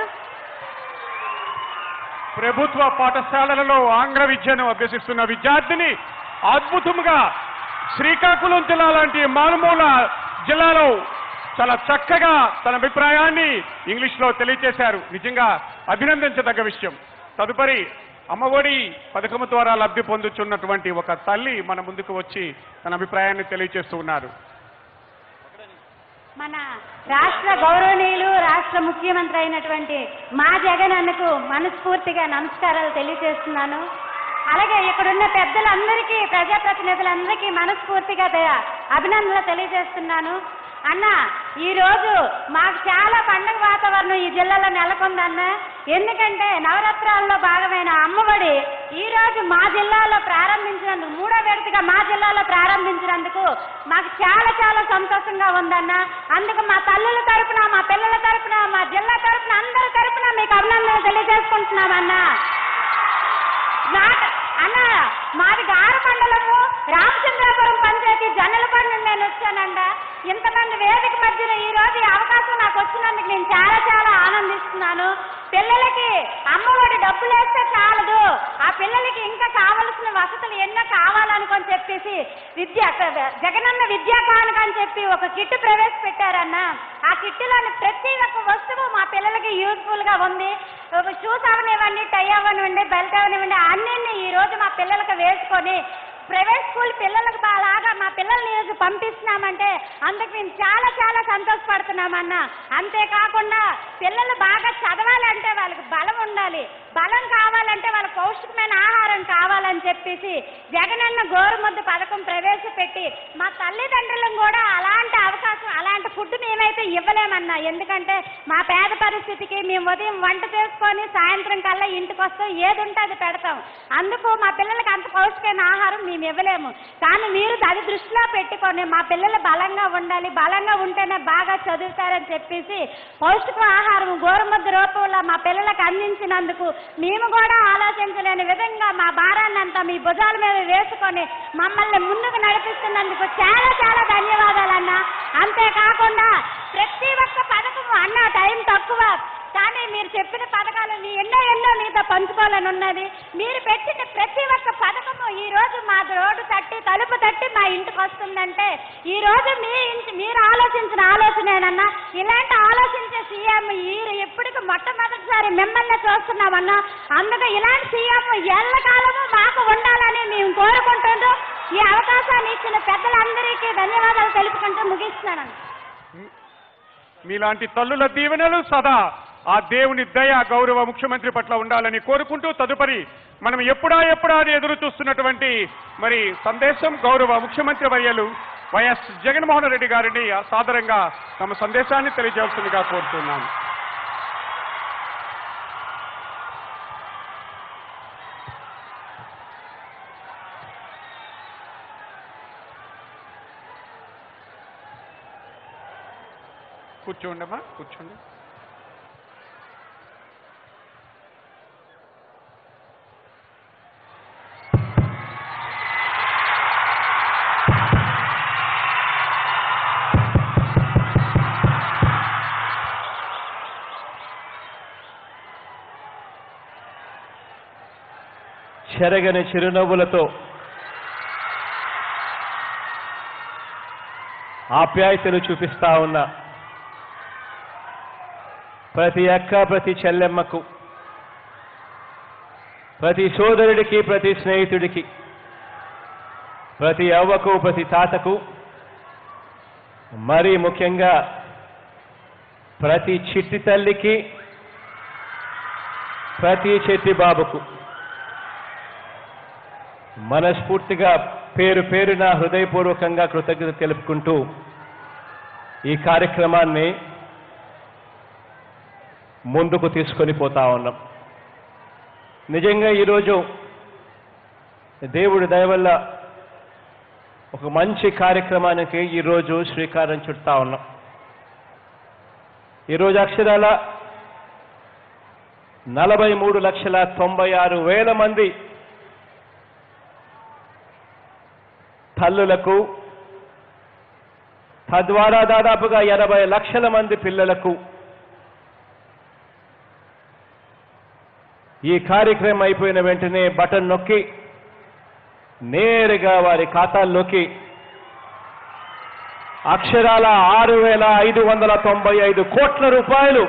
[SPEAKER 2] ప్రభుత్వ పాఠశాలలలో ఆంగ్ల విద్యను అభ్యసిస్తున్న విద్యార్థిని అద్భుతంగా శ్రీకాకుళం జిల్లా లాంటి మారుమూల జిల్లాలో చాలా చక్కగా తన అభిప్రాయాన్ని ఇంగ్లీష్లో తెలియజేశారు నిజంగా అభినందించదగ్గ విషయం తదుపరి అమ్మఒడి పథకం ద్వారా లబ్ధి పొందుతున్నటువంటి ఒక తల్లి మన ముందుకు వచ్చి తన అభిప్రాయాన్ని తెలియజేస్తూ ఉన్నారు
[SPEAKER 5] మన రాష్ట్ర గౌరవనీయులు రాష్ట్ర ముఖ్యమంత్రి అయినటువంటి మా జగన్ అన్నకు మనస్ఫూర్తిగా నమస్కారాలు తెలియజేస్తున్నాను అలాగే ఇక్కడున్న పెద్దలందరికీ ప్రజాప్రతినిధులందరికీ మనస్ఫూర్తిగా ద- అభినందనలు తెలియజేస్తున్నాను అన్న ఈ రోజు మాకు చాలా పండగ వాతావరణం ఈ జిల్లాలో నెలకొందన్న ఎందుకంటే నవరాత్రాల్లో భాగమైన అమ్మఒడి ఈ రోజు మా జిల్లాలో ప్రారంభించినందుకు మూడో విడతగా మా జిల్లాలో ప్రారంభించినందుకు మాకు చాలా చాలా సంతోషంగా ఉందన్న అందుకు మా తల్లుల తరపున మా పిల్లల తరపున మా జిల్లా తరపున అందరి తరపున మీకు అభినందనలు తెలియజేసుకుంటున్నామన్నా నాట అన్న మాది గార మండలము రామచంద్రాపురం పంచాయతీ జన్నలపల్లి నుండి నేను వచ్చానండ ఇంతమంది వేదిక మధ్యలో ఈ రోజు ఈ అవకాశం నాకు వచ్చినందుకు నేను చాలా చాలా ఆనందిస్తున్నాను పిల్లలకి అమ్మఒడి డబ్బులు వేస్తే చాలదు ఆ పిల్లలకి ఇంకా కావలసిన వసతులు ఎన్నో కావాలనుకొని చెప్పేసి విద్య జగనన్న విద్యా కానుక అని చెప్పి ఒక కిట్ ప్రవేశపెట్టారన్న ఆ కిట్టులోని ప్రతి ఒక్క వస్తువు మా పిల్లలకి యూజ్ఫుల్ గా ఉంది షూస్ అవనివ్వండి టై అవనివ్వండి బెల్ట్ అవనివ్వండి అన్ని ఈ రోజు మా పిల్లలకు వేసుకొని ప్రైవేట్ స్కూల్ పిల్లలకు బాగా మా పిల్లల్ని ఈరోజు పంపిస్తున్నామంటే అందుకు మేము చాలా చాలా సంతోషపడుతున్నామన్న అంతేకాకుండా పిల్లలు బాగా చదవాలంటే వాళ్ళకి బలం ఉండాలి బలం కావాలంటే వాళ్ళ పౌష్టికమైన ఆహారం కావాలని చెప్పేసి జగనన్న గోరుముద్ద పథకం ప్రవేశపెట్టి మా తల్లిదండ్రులను కూడా అలాంటి అవకాశం అలాంటి ఫుడ్ మేమైతే ఇవ్వలేమన్నా ఎందుకంటే మా పేద పరిస్థితికి మేము ఉదయం వంట చేసుకొని సాయంత్రం కల్లా ఇంటికి వస్తాం ఏది ఉంటే అది పెడతాం అందుకు మా పిల్లలకి అంత పౌష్టికమైన ఆహారం మేము ఇవ్వలేము కానీ మీరు అది దృష్టిలో పెట్టుకొని మా పిల్లలు బలంగా ఉండాలి బలంగా ఉంటేనే బాగా చదువుతారని చెప్పేసి పౌష్టిక ఆహారం గోరుముద్ద రూపంలో మా పిల్లలకు అందించినందుకు మేము కూడా ఆలోచించలేని విధంగా మా భారాన్ని అంతా మీ భుజాల మీద వేసుకొని మమ్మల్ని ముందుకు నడిపిస్తున్నందుకు చాలా చాలా ధన్యవాదాలన్న అంతేకాకుండా ప్రతి ఒక్క పథకం అన్న టైం తక్కువ కానీ మీరు చెప్పిన పథకాలు మీ ఎన్నో ఎన్నో మీతో పంచుకోవాలని ఉన్నది మీరు పెట్టిన ప్రతి ఒక్క పథకము ఈ రోజు మా రోడ్డు తట్టి తలుపు తట్టి మా ఇంటికి వస్తుందంటే ఈ రోజు మీ ఇంటి మీరు ఆలోచించిన ఆలోచనేనన్నా ఇలాంటి ఆలోచించే సీఎం ఈ ఎప్పటికి మొట్టమొదటిసారి మిమ్మల్ని చూస్తున్నామన్నా అందుకు ఇలాంటి సీఎం ఎల్లకాలము మాకు ఉండాలని మేము కోరుకుంటుంటూ ఈ అవకాశాన్ని ఇచ్చిన పెద్దలందరికీ ధన్యవాదాలు తెలుపుకుంటూ ముగిస్తున్నాను
[SPEAKER 2] మీలాంటి తల్లుల దీవెనలు సదా ఆ దేవుని దయ గౌరవ ముఖ్యమంత్రి పట్ల ఉండాలని కోరుకుంటూ తదుపరి మనం ఎప్పుడా ఎప్పుడా అని ఎదురు చూస్తున్నటువంటి మరి సందేశం గౌరవ ముఖ్యమంత్రి వర్యలు వైఎస్ జగన్మోహన్ రెడ్డి గారిని సాదరంగా తమ సందేశాన్ని తెలియజేయాల్సిందిగా కోరుతున్నాను కూర్చోండమ్మా కూర్చోండి
[SPEAKER 6] చెరగని చిరునవ్వులతో ఆప్యాయతలు చూపిస్తా ఉన్న ప్రతి అక్క ప్రతి చెల్లెమ్మకు ప్రతి సోదరుడికి ప్రతి స్నేహితుడికి ప్రతి అవ్వకు ప్రతి తాతకు మరీ ముఖ్యంగా ప్రతి చిట్టి తల్లికి ప్రతి చెట్టి బాబుకు మనస్ఫూర్తిగా పేరు పేరున హృదయపూర్వకంగా కృతజ్ఞత తెలుపుకుంటూ ఈ కార్యక్రమాన్ని ముందుకు తీసుకొని పోతా ఉన్నాం నిజంగా ఈరోజు దేవుడి దయ వల్ల ఒక మంచి కార్యక్రమానికి ఈరోజు శ్రీకారం చుడతా ఉన్నాం ఈరోజు అక్షరాల నలభై మూడు లక్షల తొంభై ఆరు వేల మంది తల్లులకు తద్వారా దాదాపుగా ఎనభై లక్షల మంది పిల్లలకు ఈ కార్యక్రమం అయిపోయిన వెంటనే బటన్ నొక్కి నేరుగా వారి ఖాతాల్లోకి అక్షరాల ఆరు వేల ఐదు వందల తొంభై ఐదు కోట్ల రూపాయలు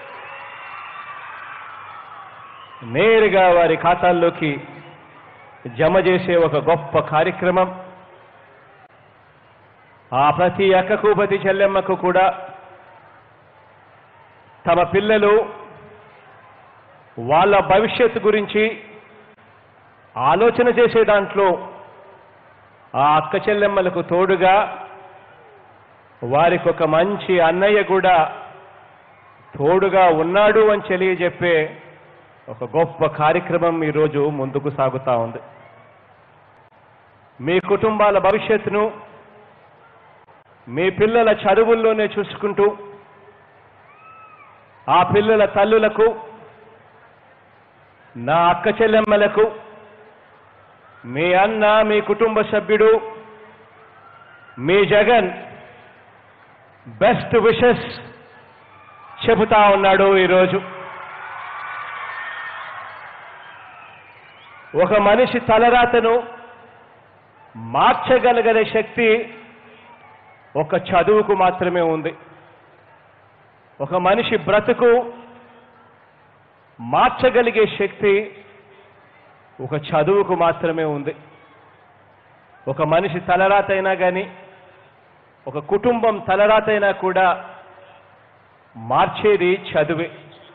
[SPEAKER 6] నేరుగా వారి ఖాతాల్లోకి జమ చేసే ఒక గొప్ప కార్యక్రమం ఆ ప్రతి అక్కకు ప్రతి చెల్లెమ్మకు కూడా తమ పిల్లలు వాళ్ళ భవిష్యత్తు గురించి ఆలోచన చేసే దాంట్లో ఆ అక్క చెల్లెమ్మలకు తోడుగా వారికి ఒక మంచి అన్నయ్య కూడా తోడుగా ఉన్నాడు అని తెలియజెప్పే ఒక గొప్ప కార్యక్రమం ఈరోజు ముందుకు సాగుతా ఉంది మీ కుటుంబాల భవిష్యత్తును మీ పిల్లల చదువుల్లోనే చూసుకుంటూ ఆ పిల్లల తల్లులకు నా అక్క చెల్లెమ్మలకు మీ అన్న మీ కుటుంబ సభ్యుడు మీ జగన్ బెస్ట్ విషెస్ చెబుతా ఉన్నాడు ఈరోజు ఒక మనిషి తలరాతను మార్చగలిగే శక్తి ఒక చదువుకు మాత్రమే ఉంది ఒక మనిషి బ్రతుకు మార్చగలిగే శక్తి ఒక చదువుకు మాత్రమే ఉంది ఒక మనిషి తలరాతైనా కానీ ఒక కుటుంబం తలరాతైనా కూడా మార్చేది చదువే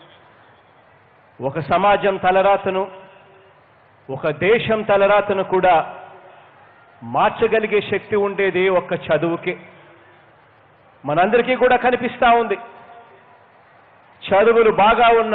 [SPEAKER 6] ఒక సమాజం తలరాతను ఒక దేశం తలరాతను కూడా మార్చగలిగే శక్తి ఉండేది ఒక్క చదువుకే మనందరికీ కూడా కనిపిస్తా ఉంది చదువులు బాగా ఉన్న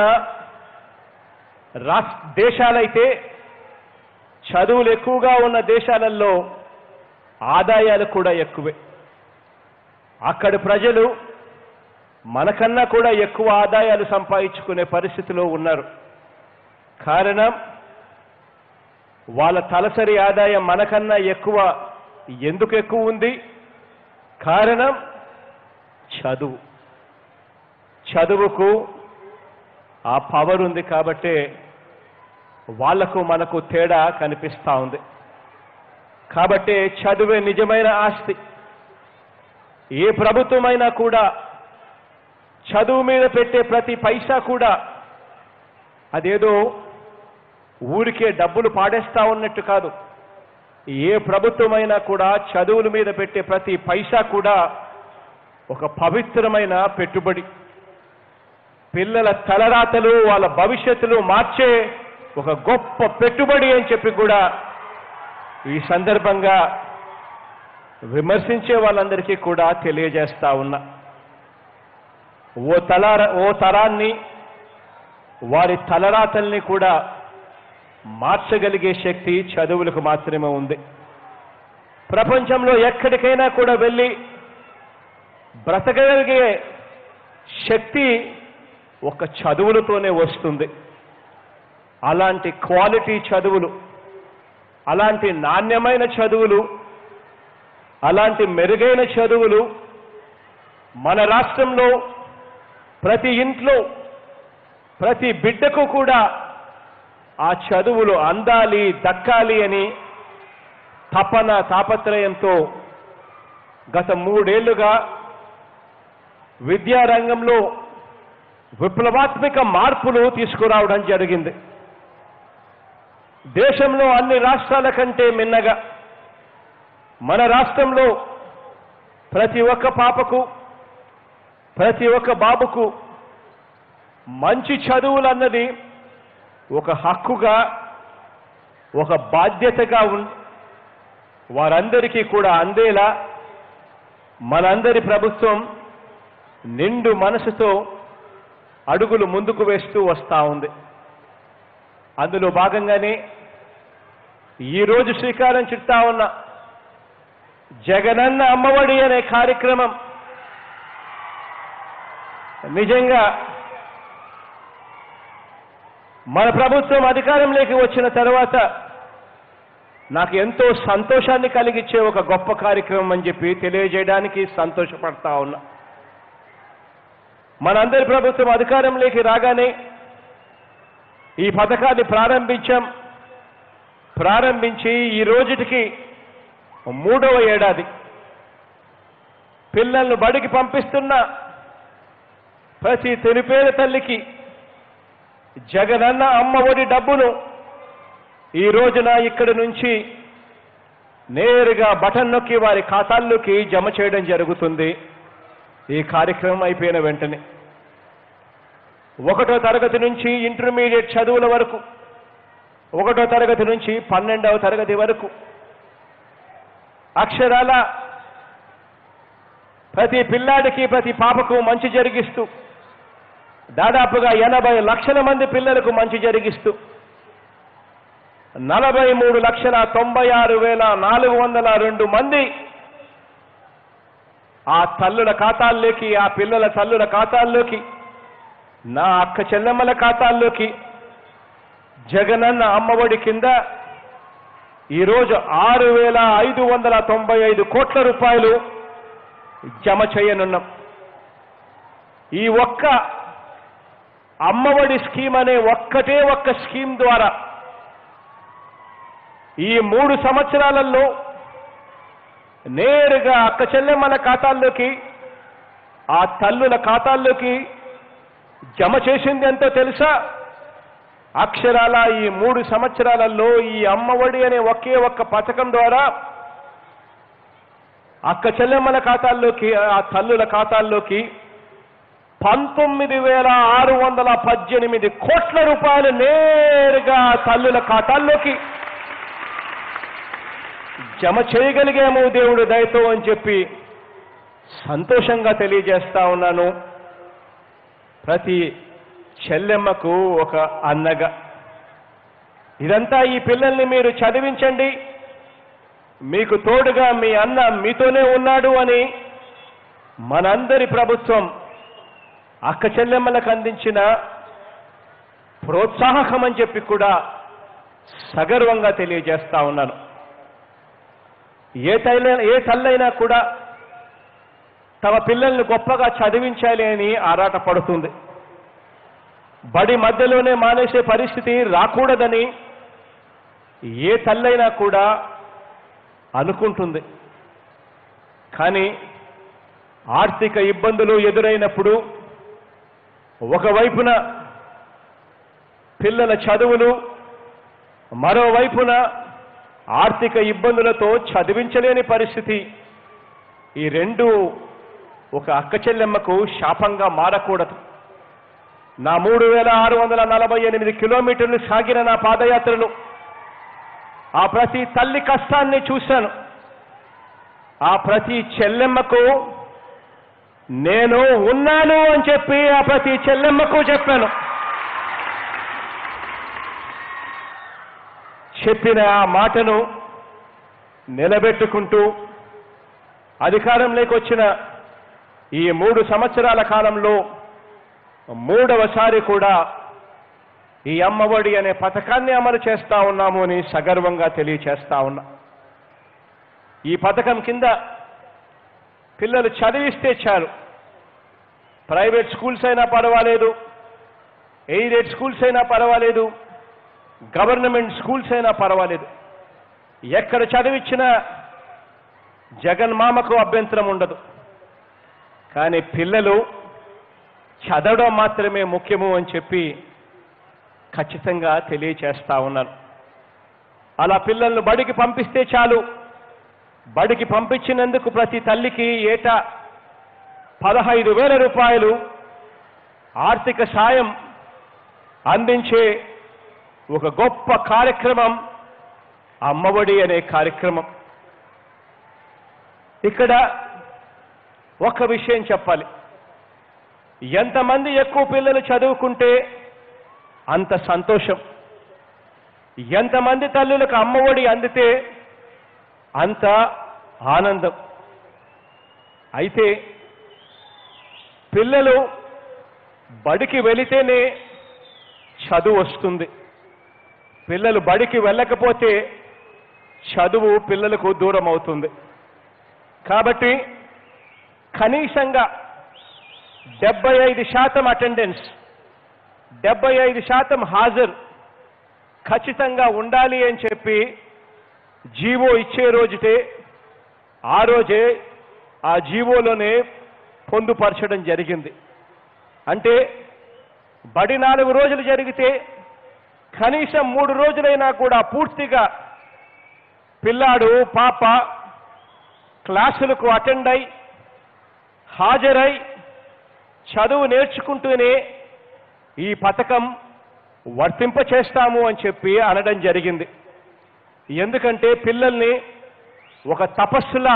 [SPEAKER 6] రాస్ దేశాలైతే చదువులు ఎక్కువగా ఉన్న దేశాలలో ఆదాయాలు కూడా ఎక్కువే అక్కడి ప్రజలు మనకన్నా కూడా ఎక్కువ ఆదాయాలు సంపాదించుకునే పరిస్థితిలో ఉన్నారు కారణం వాళ్ళ తలసరి ఆదాయం మనకన్నా ఎక్కువ ఎందుకు ఎక్కువ ఉంది కారణం చదువు చదువుకు ఆ పవర్ ఉంది కాబట్టే వాళ్లకు మనకు తేడా కనిపిస్తా ఉంది కాబట్టే చదువే నిజమైన ఆస్తి ఏ ప్రభుత్వమైనా కూడా చదువు మీద పెట్టే ప్రతి పైసా కూడా అదేదో ఊరికే డబ్బులు పాడేస్తా ఉన్నట్టు కాదు ఏ ప్రభుత్వమైనా కూడా చదువుల మీద పెట్టే ప్రతి పైసా కూడా ఒక పవిత్రమైన పెట్టుబడి పిల్లల తలరాతలు వాళ్ళ భవిష్యత్తులు మార్చే ఒక గొప్ప పెట్టుబడి అని చెప్పి కూడా ఈ సందర్భంగా విమర్శించే వాళ్ళందరికీ కూడా తెలియజేస్తా ఉన్నా ఓ తలార ఓ తరాన్ని వారి తలరాతల్ని కూడా మార్చగలిగే శక్తి చదువులకు మాత్రమే ఉంది ప్రపంచంలో ఎక్కడికైనా కూడా వెళ్ళి బ్రతకగలిగే శక్తి ఒక చదువులతోనే వస్తుంది అలాంటి క్వాలిటీ చదువులు అలాంటి నాణ్యమైన చదువులు అలాంటి మెరుగైన చదువులు మన రాష్ట్రంలో ప్రతి ఇంట్లో ప్రతి బిడ్డకు కూడా ఆ చదువులు అందాలి దక్కాలి అని తపన తాపత్రయంతో గత మూడేళ్లుగా విద్యారంగంలో విప్లవాత్మక మార్పులు తీసుకురావడం జరిగింది దేశంలో అన్ని రాష్ట్రాల కంటే మిన్నగా మన రాష్ట్రంలో ప్రతి ఒక్క పాపకు ప్రతి ఒక్క బాబుకు మంచి చదువులు అన్నది ఒక హక్కుగా ఒక బాధ్యతగా ఉన్ వారందరికీ కూడా అందేలా మనందరి ప్రభుత్వం నిండు మనసుతో అడుగులు ముందుకు వేస్తూ వస్తూ ఉంది అందులో భాగంగానే ఈరోజు శ్రీకారం చుట్టా ఉన్న జగనన్న అమ్మఒడి అనే కార్యక్రమం నిజంగా మన ప్రభుత్వం అధికారంలోకి వచ్చిన తర్వాత నాకు ఎంతో సంతోషాన్ని కలిగించే ఒక గొప్ప కార్యక్రమం అని చెప్పి తెలియజేయడానికి సంతోషపడతా ఉన్నా మనందరి ప్రభుత్వం అధికారంలోకి రాగానే ఈ పథకాన్ని ప్రారంభించాం ప్రారంభించి ఈ రోజుటికి మూడవ ఏడాది పిల్లలను బడికి పంపిస్తున్న ప్రతి తెలిపేద తల్లికి జగనన్న అమ్మ ఒడి డబ్బును ఈ రోజున ఇక్కడి నుంచి నేరుగా బటన్ నొక్కి వారి ఖాతాల్లోకి జమ చేయడం జరుగుతుంది ఈ కార్యక్రమం అయిపోయిన వెంటనే ఒకటో తరగతి నుంచి ఇంటర్మీడియట్ చదువుల వరకు ఒకటో తరగతి నుంచి పన్నెండవ తరగతి వరకు అక్షరాల ప్రతి పిల్లాడికి ప్రతి పాపకు మంచి జరిగిస్తూ దాదాపుగా ఎనభై లక్షల మంది పిల్లలకు మంచి జరిగిస్తూ నలభై మూడు లక్షల తొంభై ఆరు వేల నాలుగు వందల రెండు మంది ఆ తల్లుల ఖాతాల్లోకి ఆ పిల్లల తల్లుల ఖాతాల్లోకి నా అక్క చెల్లెమ్మల ఖాతాల్లోకి జగనన్న అమ్మఒడి కింద ఈరోజు ఆరు వేల ఐదు వందల తొంభై ఐదు కోట్ల రూపాయలు జమ చేయనున్నాం ఈ ఒక్క అమ్మఒడి స్కీమ్ అనే ఒక్కటే ఒక్క స్కీమ్ ద్వారా ఈ మూడు సంవత్సరాలలో నేరుగా అక్క చెల్లెమ్మల ఖాతాల్లోకి ఆ తల్లుల ఖాతాల్లోకి జమ చేసింది ఎంతో తెలుసా అక్షరాల ఈ మూడు సంవత్సరాలలో ఈ అమ్మఒడి అనే ఒకే ఒక్క పథకం ద్వారా అక్క చెల్లెమ్మల ఖాతాల్లోకి ఆ తల్లుల ఖాతాల్లోకి పంతొమ్మిది వేల ఆరు వందల పద్దెనిమిది కోట్ల రూపాయలు నేరుగా తల్లుల ఖాతాల్లోకి జమ చేయగలిగాము దేవుడు దయతో అని చెప్పి సంతోషంగా తెలియజేస్తా ఉన్నాను ప్రతి చెల్లెమ్మకు ఒక అన్నగా ఇదంతా ఈ పిల్లల్ని మీరు చదివించండి మీకు తోడుగా మీ అన్న మీతోనే ఉన్నాడు అని మనందరి ప్రభుత్వం అక్క చెల్లెమ్మలకు అందించిన ప్రోత్సాహకం అని చెప్పి కూడా సగర్వంగా తెలియజేస్తా ఉన్నాను ఏ తల్లి ఏ తల్లైనా కూడా తమ పిల్లల్ని గొప్పగా చదివించాలి అని ఆరాట పడుతుంది బడి మధ్యలోనే మానేసే పరిస్థితి రాకూడదని ఏ తల్లైనా కూడా అనుకుంటుంది కానీ ఆర్థిక ఇబ్బందులు ఎదురైనప్పుడు ఒకవైపున పిల్లల చదువులు మరోవైపున ఆర్థిక ఇబ్బందులతో చదివించలేని పరిస్థితి ఈ రెండు ఒక అక్క చెల్లెమ్మకు శాపంగా మారకూడదు నా మూడు వేల ఆరు వందల నలభై ఎనిమిది కిలోమీటర్లు సాగిన నా పాదయాత్రలు ఆ ప్రతి తల్లి కష్టాన్ని చూశాను ఆ ప్రతి చెల్లెమ్మకు నేను ఉన్నాను అని చెప్పి ఆ ప్రతి చెల్లెమ్మకు చెప్పాను చెప్పిన ఆ మాటను నిలబెట్టుకుంటూ అధికారంలోకి వచ్చిన ఈ మూడు సంవత్సరాల కాలంలో మూడవసారి కూడా ఈ అమ్మఒడి అనే పథకాన్ని అమలు చేస్తా ఉన్నాము అని సగర్వంగా తెలియచేస్తా ఉన్నా ఈ పథకం కింద పిల్లలు చదివిస్తే చాలు ప్రైవేట్ స్కూల్స్ అయినా పర్వాలేదు ఎయిడెడ్ స్కూల్స్ అయినా పర్వాలేదు గవర్నమెంట్ స్కూల్స్ అయినా పర్వాలేదు ఎక్కడ చదివించినా జగన్ మామకు అభ్యంతరం ఉండదు కానీ పిల్లలు చదవడం మాత్రమే ముఖ్యము అని చెప్పి ఖచ్చితంగా తెలియచేస్తా ఉన్నాను అలా పిల్లలను బడికి పంపిస్తే చాలు బడికి పంపించినందుకు ప్రతి తల్లికి ఏటా పదహైదు వేల రూపాయలు ఆర్థిక సాయం అందించే ఒక గొప్ప కార్యక్రమం అమ్మఒడి అనే కార్యక్రమం ఇక్కడ ఒక విషయం చెప్పాలి ఎంతమంది ఎక్కువ పిల్లలు చదువుకుంటే అంత సంతోషం ఎంతమంది తల్లులకు అమ్మఒడి అందితే అంత ఆనందం అయితే పిల్లలు బడికి వెళితేనే చదువు వస్తుంది పిల్లలు బడికి వెళ్ళకపోతే చదువు పిల్లలకు దూరం అవుతుంది కాబట్టి కనీసంగా డెబ్బై ఐదు శాతం అటెండెన్స్ డెబ్బై ఐదు శాతం హాజరు ఖచ్చితంగా ఉండాలి అని చెప్పి జీవో ఇచ్చే రోజుటే ఆ రోజే ఆ జీవోలోనే పొందుపరచడం జరిగింది అంటే బడి నాలుగు రోజులు జరిగితే కనీసం మూడు రోజులైనా కూడా పూర్తిగా పిల్లాడు పాప క్లాసులకు అటెండ్ అయి హాజరై చదువు నేర్చుకుంటూనే ఈ పథకం వర్తింప చేస్తాము అని చెప్పి అనడం జరిగింది ఎందుకంటే పిల్లల్ని ఒక తపస్సులా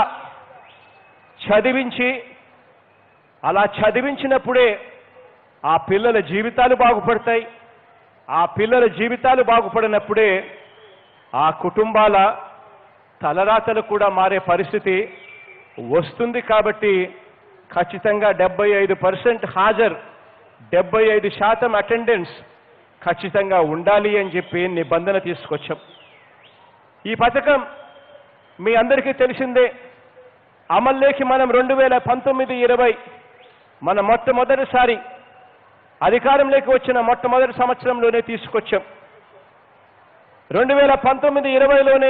[SPEAKER 6] చదివించి అలా చదివించినప్పుడే ఆ పిల్లల జీవితాలు బాగుపడతాయి ఆ పిల్లల జీవితాలు బాగుపడినప్పుడే ఆ కుటుంబాల తలరాతలు కూడా మారే పరిస్థితి వస్తుంది కాబట్టి ఖచ్చితంగా డెబ్బై ఐదు పర్సెంట్ హాజరు డెబ్బై ఐదు శాతం అటెండెన్స్ ఖచ్చితంగా ఉండాలి అని చెప్పి నిబంధన తీసుకొచ్చాం ఈ పథకం మీ అందరికీ తెలిసిందే అమల్లోకి మనం రెండు వేల పంతొమ్మిది ఇరవై మన మొట్టమొదటిసారి అధికారంలోకి వచ్చిన మొట్టమొదటి సంవత్సరంలోనే తీసుకొచ్చాం రెండు వేల పంతొమ్మిది ఇరవైలోనే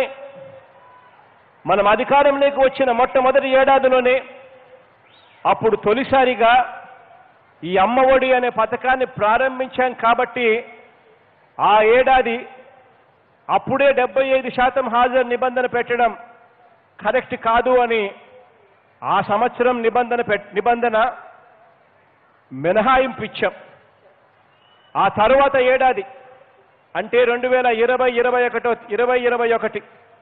[SPEAKER 6] మనం అధికారంలోకి వచ్చిన మొట్టమొదటి ఏడాదిలోనే అప్పుడు తొలిసారిగా ఈ అమ్మఒడి అనే పథకాన్ని ప్రారంభించాం కాబట్టి ఆ ఏడాది అప్పుడే డెబ్బై ఐదు శాతం హాజరు నిబంధన పెట్టడం కరెక్ట్ కాదు అని ఆ సంవత్సరం నిబంధన పెట్ నిబంధన మినహాయింపు ఇచ్చాం ఆ తరువాత ఏడాది అంటే రెండు వేల ఇరవై ఇరవై ఒకటో ఇరవై ఇరవై ఒకటి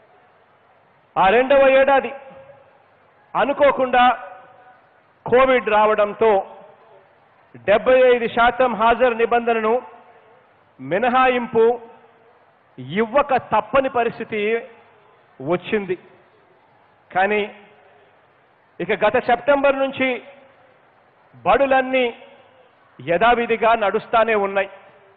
[SPEAKER 6] ఆ రెండవ ఏడాది అనుకోకుండా కోవిడ్ రావడంతో డెబ్బై ఐదు శాతం హాజరు నిబంధనను మినహాయింపు ఇవ్వక తప్పని పరిస్థితి వచ్చింది కానీ ఇక గత సెప్టెంబర్ నుంచి బడులన్నీ యథావిధిగా నడుస్తానే ఉన్నాయి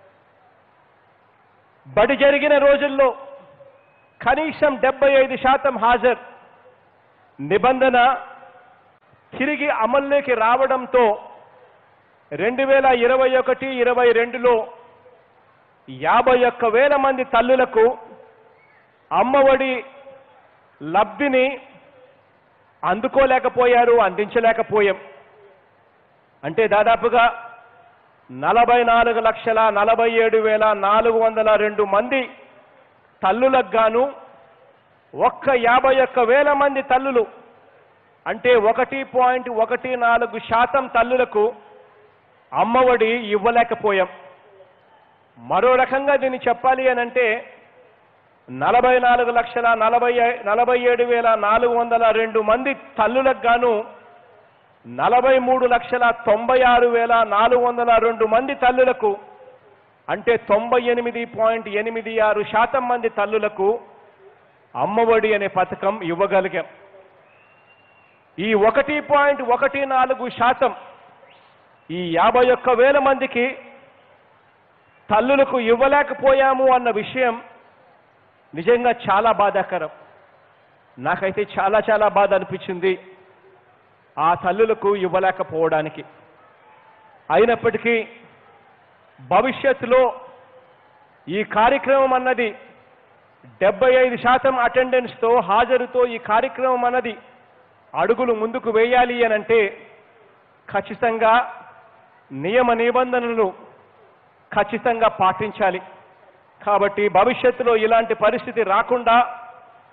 [SPEAKER 6] బడి జరిగిన రోజుల్లో కనీసం డెబ్బై ఐదు శాతం హాజరు నిబంధన తిరిగి అమల్లోకి రావడంతో రెండు వేల ఇరవై ఒకటి ఇరవై రెండులో యాభై ఒక్క వేల మంది తల్లులకు అమ్మఒడి లబ్ధిని అందుకోలేకపోయారు అందించలేకపోయాం అంటే దాదాపుగా నలభై నాలుగు లక్షల నలభై ఏడు వేల నాలుగు వందల రెండు మంది తల్లులకు గాను ఒక్క యాభై ఒక్క వేల మంది తల్లులు అంటే ఒకటి పాయింట్ ఒకటి నాలుగు శాతం తల్లులకు అమ్మఒడి ఇవ్వలేకపోయాం మరో రకంగా దీన్ని చెప్పాలి అని అంటే నలభై నాలుగు లక్షల నలభై ఐ- నలభై ఏడు వేల నాలుగు వందల రెండు మంది తల్లులకు గాను నలభై మూడు లక్షల తొంభై ఆరు వేల నాలుగు వందల రెండు మంది తల్లులకు అంటే తొంభై ఎనిమిది పాయింట్ ఎనిమిది ఆరు శాతం మంది తల్లులకు అమ్మఒడి అనే పథకం ఇవ్వగలిగాం ఈ ఒకటి పాయింట్ ఒకటి నాలుగు శాతం ఈ యాభై ఒక్క వేల మందికి తల్లులకు ఇవ్వలేకపోయాము అన్న విషయం నిజంగా చాలా బాధాకరం నాకైతే చాలా చాలా బాధ అనిపించింది ఆ తల్లులకు ఇవ్వలేకపోవడానికి అయినప్పటికీ భవిష్యత్తులో ఈ కార్యక్రమం అన్నది డెబ్బై ఐదు శాతం అటెండెన్స్తో హాజరుతో ఈ కార్యక్రమం అన్నది అడుగులు ముందుకు వేయాలి అని అంటే ఖచ్చితంగా నియమ నిబంధనలు ఖచ్చితంగా పాటించాలి కాబట్టి భవిష్యత్తులో ఇలాంటి పరిస్థితి రాకుండా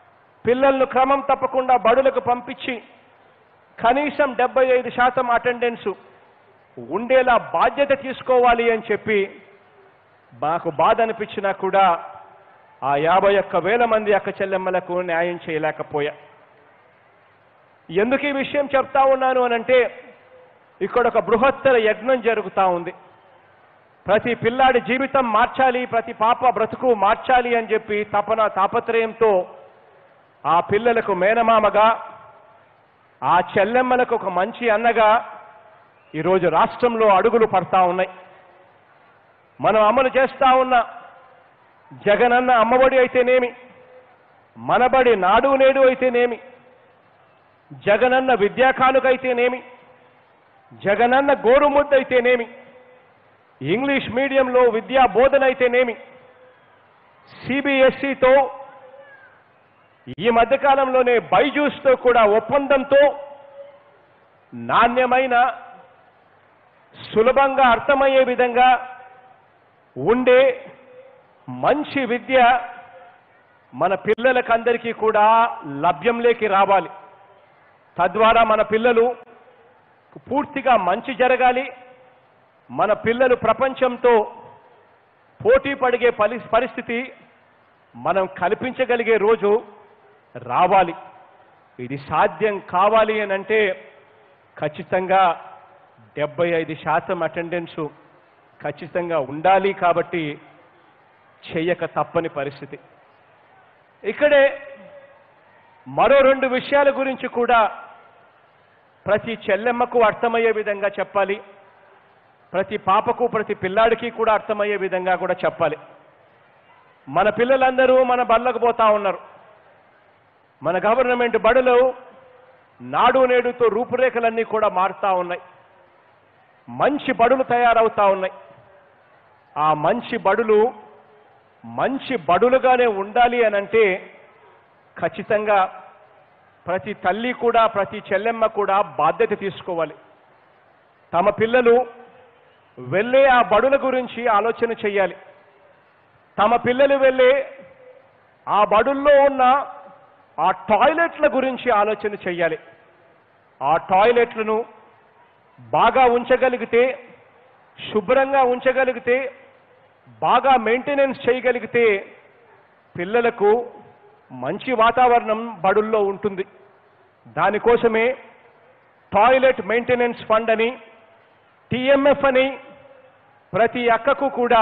[SPEAKER 6] పిల్లలను క్రమం తప్పకుండా బడులకు పంపించి కనీసం డెబ్బై ఐదు శాతం అటెండెన్స్ ఉండేలా బాధ్యత తీసుకోవాలి అని చెప్పి మాకు బాధ అనిపించినా కూడా ఆ యాభై ఒక్క వేల మంది అక్క చెల్లెమ్మలకు న్యాయం చేయలేకపోయా ఎందుకు ఈ విషయం చెప్తా ఉన్నాను అనంటే ఇక్కడ ఒక బృహత్తర యజ్ఞం జరుగుతూ ఉంది ప్రతి పిల్లాడి జీవితం మార్చాలి ప్రతి పాప బ్రతుకు మార్చాలి అని చెప్పి తపన తాపత్రయంతో ఆ పిల్లలకు మేనమామగా ఆ చెల్లెమ్మలకు ఒక మంచి అన్నగా ఈరోజు రాష్ట్రంలో అడుగులు పడతా ఉన్నాయి మనం అమలు చేస్తా ఉన్న జగనన్న అమ్మఒడి అయితేనేమి మనబడి నాడు నేడు అయితేనేమి జగనన్న విద్యా కానుక అయితేనేమి జగనన్న గోరుముద్ద అయితేనేమి ఇంగ్లీష్ మీడియంలో విద్యా బోధన అయితేనేమి సిబిఎస్ఈతో ఈ మధ్యకాలంలోనే బైజూస్తో కూడా ఒప్పందంతో నాణ్యమైన సులభంగా అర్థమయ్యే విధంగా ఉండే మంచి విద్య మన పిల్లలకందరికీ కూడా లభ్యంలోకి రావాలి తద్వారా మన పిల్లలు పూర్తిగా మంచి జరగాలి మన పిల్లలు ప్రపంచంతో పోటీ పడిగే పలి పరిస్థితి మనం కల్పించగలిగే రోజు రావాలి ఇది సాధ్యం కావాలి అని అంటే ఖచ్చితంగా డెబ్బై ఐదు శాతం అటెండెన్స్ ఖచ్చితంగా ఉండాలి కాబట్టి చేయక తప్పని పరిస్థితి ఇక్కడే మరో రెండు విషయాల గురించి కూడా ప్రతి చెల్లెమ్మకు అర్థమయ్యే విధంగా చెప్పాలి ప్రతి పాపకు ప్రతి పిల్లాడికి కూడా అర్థమయ్యే విధంగా కూడా చెప్పాలి మన పిల్లలందరూ మన బళ్ళకు పోతా ఉన్నారు మన గవర్నమెంట్ బడులు నాడు నేడుతో రూపురేఖలన్నీ కూడా మారుతా ఉన్నాయి మంచి బడులు తయారవుతా ఉన్నాయి ఆ మంచి బడులు మంచి బడులుగానే ఉండాలి అనంటే ఖచ్చితంగా ప్రతి తల్లి కూడా ప్రతి చెల్లెమ్మ కూడా బాధ్యత తీసుకోవాలి తమ పిల్లలు వెళ్ళే ఆ బడుల గురించి ఆలోచన చేయాలి తమ పిల్లలు వెళ్ళే ఆ బడుల్లో ఉన్న ఆ టాయిలెట్ల గురించి ఆలోచన చేయాలి ఆ టాయిలెట్లను బాగా ఉంచగలిగితే శుభ్రంగా ఉంచగలిగితే బాగా మెయింటెనెన్స్ చేయగలిగితే పిల్లలకు మంచి వాతావరణం బడుల్లో ఉంటుంది దానికోసమే టాయిలెట్ మెయింటెనెన్స్ ఫండ్ అని టిఎంఎఫ్ అని ప్రతి అక్కకు కూడా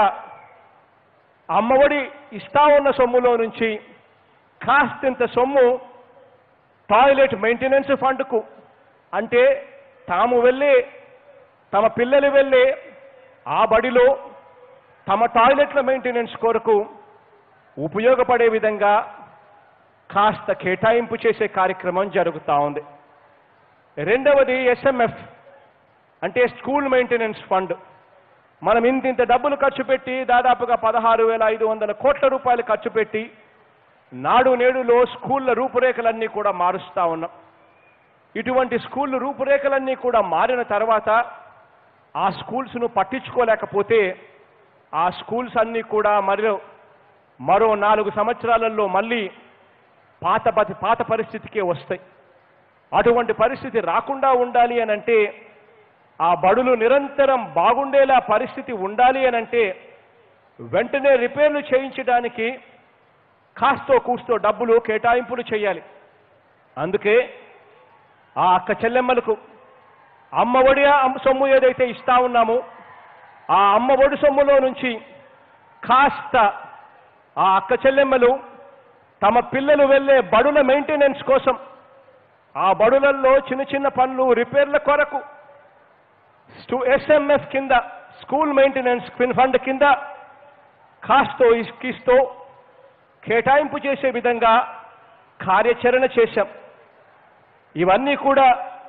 [SPEAKER 6] అమ్మఒడి ఇస్తా ఉన్న సొమ్ములో నుంచి కాస్తింత సొమ్ము టాయిలెట్ మెయింటెనెన్స్ ఫండ్కు అంటే తాము వెళ్ళే తమ పిల్లలు వెళ్ళే ఆ బడిలో తమ టాయిలెట్ల మెయింటెనెన్స్ కొరకు ఉపయోగపడే విధంగా కాస్త కేటాయింపు చేసే కార్యక్రమం జరుగుతూ ఉంది రెండవది ఎస్ఎంఎఫ్ అంటే స్కూల్ మెయింటెనెన్స్ ఫండ్ మనం ఇంత ఇంత డబ్బులు ఖర్చు పెట్టి దాదాపుగా పదహారు వేల ఐదు వందల కోట్ల రూపాయలు ఖర్చు పెట్టి నాడు నేడులో స్కూళ్ళ రూపురేఖలన్నీ కూడా మారుస్తా ఉన్నాం ఇటువంటి స్కూళ్ళ రూపురేఖలన్నీ కూడా మారిన తర్వాత ఆ స్కూల్స్ను పట్టించుకోలేకపోతే ఆ స్కూల్స్ అన్నీ కూడా మరో మరో నాలుగు సంవత్సరాలలో మళ్ళీ పాత పతి- పాత పరిస్థితికే వస్తాయి అటువంటి పరిస్థితి రాకుండా ఉండాలి అని అంటే ఆ బడులు నిరంతరం బాగుండేలా పరిస్థితి ఉండాలి అని అంటే వెంటనే రిపేర్లు చేయించడానికి కాస్తో కూస్తో డబ్బులు కేటాయింపులు చేయాలి అందుకే ఆ అక్క చెల్లెమ్మలకు అమ్మఒడి అమ్మ సొమ్ము ఏదైతే ఇస్తా ఉన్నామో ఆ అమ్మఒడి సొమ్ములో నుంచి కాస్త ఆ అక్క చెల్లెమ్మలు తమ పిల్లలు వెళ్ళే బడుల మెయింటెనెన్స్ కోసం ఆ బడులల్లో చిన్న చిన్న పనులు రిపేర్ల కొరకు స్టూ ఎస్ఎంఎఫ్ కింద స్కూల్ మెయింటెనెన్స్ ఫండ్ కింద కాస్తో ఇస్కిస్తో కేటాయింపు చేసే విధంగా కార్యాచరణ చేశాం ఇవన్నీ కూడా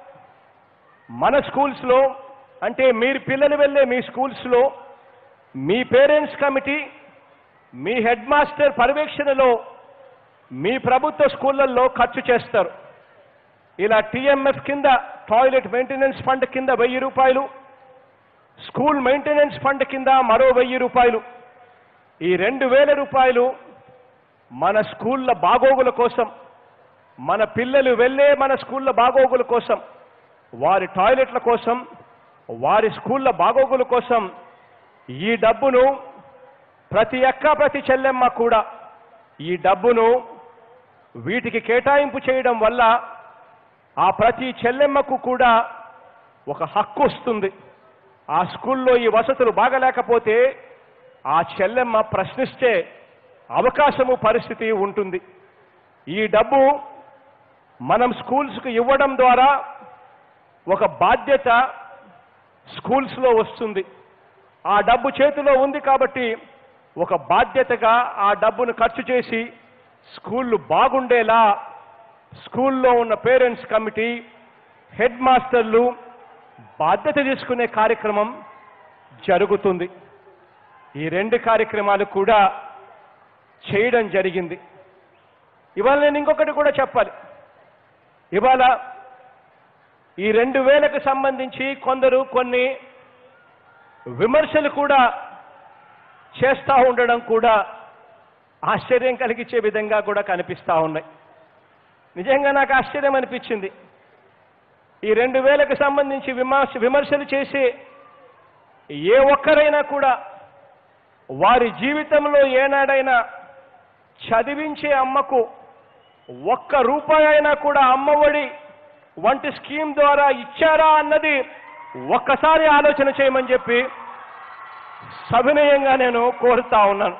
[SPEAKER 6] మన స్కూల్స్లో అంటే మీరు పిల్లలు వెళ్ళే మీ స్కూల్స్లో మీ పేరెంట్స్ కమిటీ మీ హెడ్ మాస్టర్ పర్యవేక్షణలో మీ ప్రభుత్వ స్కూళ్ళల్లో ఖర్చు చేస్తారు ఇలా టీఎంఎఫ్ కింద టాయిలెట్ మెయింటెనెన్స్ ఫండ్ కింద వెయ్యి రూపాయలు స్కూల్ మెయింటెనెన్స్ ఫండ్ కింద మరో వెయ్యి రూపాయలు ఈ రెండు వేల రూపాయలు మన స్కూళ్ళ బాగోగుల కోసం మన పిల్లలు వెళ్ళే మన స్కూళ్ళ బాగోగుల కోసం వారి టాయిలెట్ల కోసం వారి స్కూళ్ళ బాగోగుల కోసం ఈ డబ్బును ప్రతి అక్క ప్రతి చెల్లెమ్మ కూడా ఈ డబ్బును వీటికి కేటాయింపు చేయడం వల్ల ఆ ప్రతి చెల్లెమ్మకు కూడా ఒక హక్కు వస్తుంది ఆ స్కూల్లో ఈ వసతులు బాగలేకపోతే ఆ చెల్లెమ్మ ప్రశ్నిస్తే అవకాశము పరిస్థితి ఉంటుంది ఈ డబ్బు మనం స్కూల్స్కు ఇవ్వడం ద్వారా ఒక బాధ్యత స్కూల్స్లో వస్తుంది ఆ డబ్బు చేతిలో ఉంది కాబట్టి ఒక బాధ్యతగా ఆ డబ్బును ఖర్చు చేసి స్కూళ్ళు బాగుండేలా స్కూల్లో ఉన్న పేరెంట్స్ కమిటీ హెడ్ మాస్టర్లు బాధ్యత తీసుకునే కార్యక్రమం జరుగుతుంది ఈ రెండు కార్యక్రమాలు కూడా చేయడం జరిగింది ఇవాళ నేను ఇంకొకటి కూడా చెప్పాలి ఇవాళ ఈ రెండు వేలకు సంబంధించి కొందరు కొన్ని విమర్శలు కూడా చేస్తూ ఉండడం కూడా ఆశ్చర్యం కలిగించే విధంగా కూడా కనిపిస్తూ ఉన్నాయి నిజంగా నాకు ఆశ్చర్యం అనిపించింది ఈ రెండు వేలకు సంబంధించి విమర్శ విమర్శలు చేసే ఏ ఒక్కరైనా కూడా వారి జీవితంలో ఏనాడైనా చదివించే అమ్మకు ఒక్క రూపాయి అయినా కూడా అమ్మఒడి వంటి స్కీమ్ ద్వారా ఇచ్చారా అన్నది ఒక్కసారి ఆలోచన చేయమని చెప్పి సవినయంగా నేను కోరుతా ఉన్నాను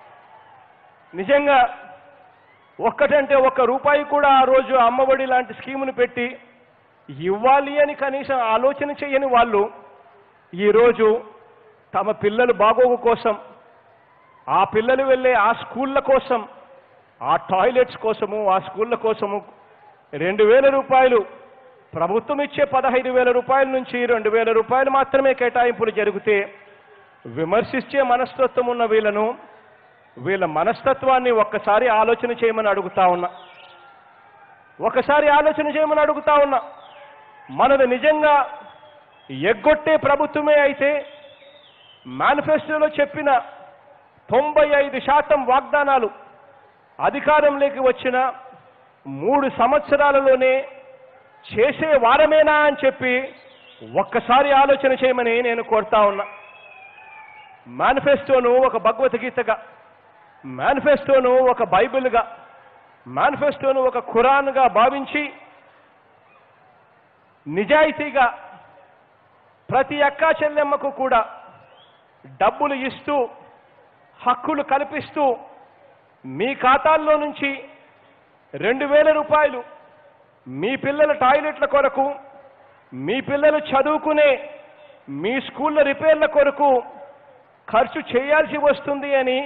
[SPEAKER 6] నిజంగా ఒక్కటంటే ఒక్క రూపాయి కూడా ఆ రోజు అమ్మఒడి లాంటి స్కీమును పెట్టి ఇవ్వాలి అని కనీసం ఆలోచన చేయని వాళ్ళు ఈరోజు తమ పిల్లలు బాగోగు కోసం ఆ పిల్లలు వెళ్ళే ఆ స్కూళ్ళ కోసం ఆ టాయిలెట్స్ కోసము ఆ స్కూళ్ళ కోసము రెండు వేల రూపాయలు ప్రభుత్వం ఇచ్చే పదహైదు వేల రూపాయల నుంచి రెండు వేల రూపాయలు మాత్రమే కేటాయింపులు జరిగితే విమర్శించే మనస్తత్వం ఉన్న వీళ్ళను వీళ్ళ మనస్తత్వాన్ని ఒక్కసారి ఆలోచన చేయమని అడుగుతా ఉన్నా ఒకసారి ఆలోచన చేయమని అడుగుతా ఉన్నా మనది నిజంగా ఎగ్గొట్టే ప్రభుత్వమే అయితే మేనిఫెస్టోలో చెప్పిన తొంభై ఐదు శాతం వాగ్దానాలు అధికారంలోకి వచ్చిన మూడు సంవత్సరాలలోనే చేసే వారమేనా అని చెప్పి ఒక్కసారి ఆలోచన చేయమని నేను కోరుతా ఉన్నా మేనిఫెస్టోను ఒక భగవద్గీతగా మేనిఫెస్టోను ఒక బైబిల్గా మేనిఫెస్టోను ఒక ఖురాన్గా భావించి నిజాయితీగా ప్రతి అక్కా చెల్లెమ్మకు కూడా డబ్బులు ఇస్తూ హక్కులు కల్పిస్తూ మీ ఖాతాల్లో నుంచి రెండు వేల రూపాయలు మీ పిల్లల టాయిలెట్ల కొరకు మీ పిల్లలు చదువుకునే మీ స్కూళ్ళ రిపేర్ల కొరకు ఖర్చు చేయాల్సి వస్తుంది అని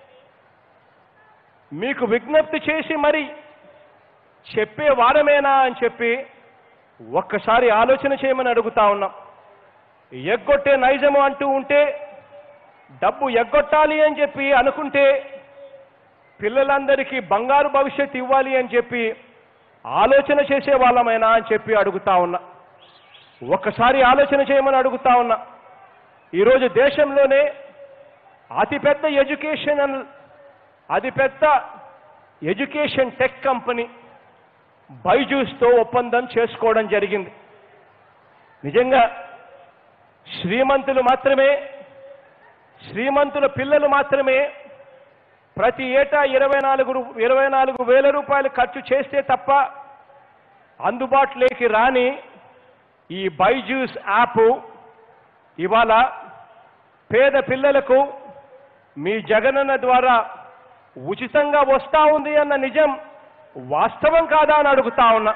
[SPEAKER 6] మీకు విజ్ఞప్తి చేసి మరి చెప్పే వారమేనా అని చెప్పి ఒక్కసారి ఆలోచన చేయమని అడుగుతా ఉన్నాం ఎగ్గొట్టే నైజము అంటూ ఉంటే డబ్బు ఎగ్గొట్టాలి అని చెప్పి అనుకుంటే పిల్లలందరికీ బంగారు భవిష్యత్తు ఇవ్వాలి అని చెప్పి ఆలోచన చేసే వాళ్ళమైనా అని చెప్పి అడుగుతా ఉన్నా ఒక్కసారి ఆలోచన చేయమని అడుగుతా ఉన్నా ఈరోజు దేశంలోనే అతిపెద్ద ఎడ్యుకేషనల్ అతిపెద్ద ఎడ్యుకేషన్ టెక్ కంపెనీ బైజూస్తో ఒప్పందం చేసుకోవడం జరిగింది నిజంగా శ్రీమంతులు మాత్రమే శ్రీమంతుల పిల్లలు మాత్రమే ప్రతి ఏటా ఇరవై నాలుగు రూ- ఇరవై నాలుగు వేల రూపాయలు ఖర్చు చేస్తే తప్ప అందుబాటులోకి రాని ఈ బైజూస్ యాప్ ఇవాళ పేద పిల్లలకు మీ జగనన్న ద్వారా ఉచితంగా వస్తా ఉంది అన్న నిజం వాస్తవం కాదా అని అడుగుతా ఉన్నా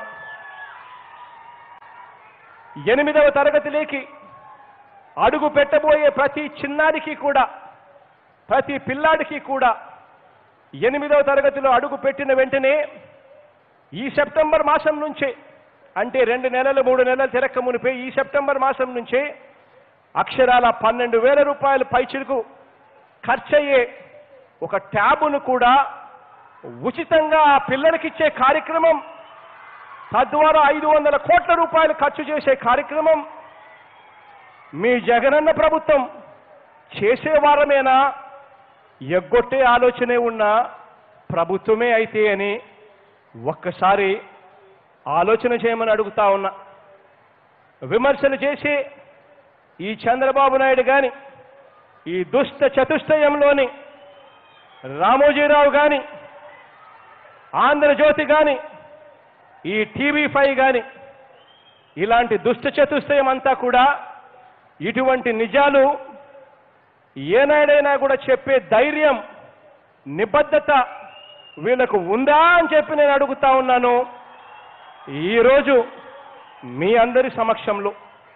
[SPEAKER 6] ఎనిమిదవ తరగతిలోకి అడుగు పెట్టబోయే ప్రతి చిన్నారికి కూడా ప్రతి పిల్లాడికి కూడా ఎనిమిదవ తరగతిలో అడుగు పెట్టిన వెంటనే ఈ సెప్టెంబర్ మాసం నుంచే అంటే రెండు నెలలు మూడు నెలలు తిరక్క మునిపే ఈ సెప్టెంబర్ మాసం నుంచే అక్షరాల పన్నెండు వేల రూపాయల పైచిలకు ఖర్చయ్యే ఒక ట్యాబును కూడా ఉచితంగా ఆ పిల్లలకిచ్చే కార్యక్రమం తద్వారా ఐదు వందల కోట్ల రూపాయలు ఖర్చు చేసే కార్యక్రమం మీ జగనన్న ప్రభుత్వం చేసే వారమేనా ఎగ్గొట్టే ఆలోచనే ఉన్న ప్రభుత్వమే అయితే అని ఒక్కసారి ఆలోచన చేయమని అడుగుతా ఉన్నా విమర్శలు చేసి ఈ చంద్రబాబు నాయుడు గాని ఈ దుష్ట చతుష్టయంలోని రామోజీరావు గాని ఆంధ్రజ్యోతి గాని ఈ టీవీ ఫైవ్ గాని ఇలాంటి దుష్ట చతుష్టయం అంతా కూడా ఇటువంటి నిజాలు ఏనాడైనా కూడా చెప్పే ధైర్యం నిబద్ధత వీళ్ళకు ఉందా అని చెప్పి నేను అడుగుతా ఉన్నాను ఈరోజు మీ అందరి సమక్షంలో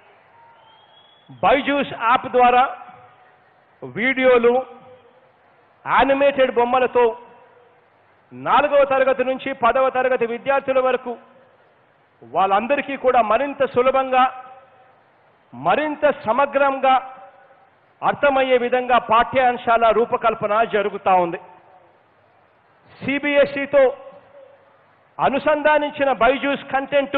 [SPEAKER 6] బైజూస్ యాప్ ద్వారా వీడియోలు యానిమేటెడ్ బొమ్మలతో నాలుగవ తరగతి నుంచి పదవ తరగతి విద్యార్థుల వరకు వాళ్ళందరికీ కూడా మరింత సులభంగా మరింత సమగ్రంగా అర్థమయ్యే విధంగా పాఠ్యాంశాల రూపకల్పన జరుగుతూ ఉంది సిబిఎస్ఈతో అనుసంధానించిన బైజూస్ కంటెంటు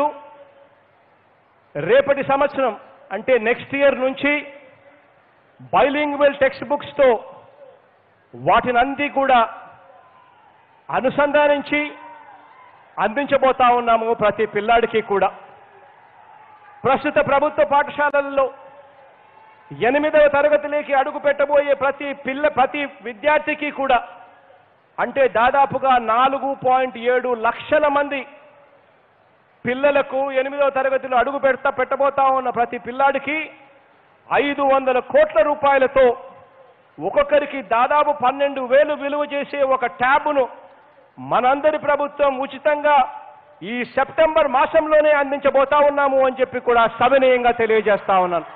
[SPEAKER 6] రేపటి సంవత్సరం అంటే నెక్స్ట్ ఇయర్ నుంచి బైలింగ్వెల్ టెక్స్ట్ బుక్స్తో వాటినంది కూడా అనుసంధానించి అందించబోతా ఉన్నాము ప్రతి పిల్లాడికి కూడా ప్రస్తుత ప్రభుత్వ పాఠశాలల్లో ఎనిమిదవ తరగతిలోకి అడుగు పెట్టబోయే ప్రతి పిల్ల ప్రతి విద్యార్థికి కూడా అంటే దాదాపుగా నాలుగు పాయింట్ ఏడు లక్షల మంది పిల్లలకు ఎనిమిదవ తరగతిలో అడుగు పెడతా పెట్టబోతా ఉన్న ప్రతి పిల్లాడికి ఐదు వందల కోట్ల రూపాయలతో ఒక్కొక్కరికి దాదాపు పన్నెండు వేలు విలువ చేసే ఒక ట్యాబును మనందరి ప్రభుత్వం ఉచితంగా ఈ సెప్టెంబర్ మాసంలోనే అందించబోతా ఉన్నాము అని చెప్పి కూడా సవినయంగా తెలియజేస్తా ఉన్నాను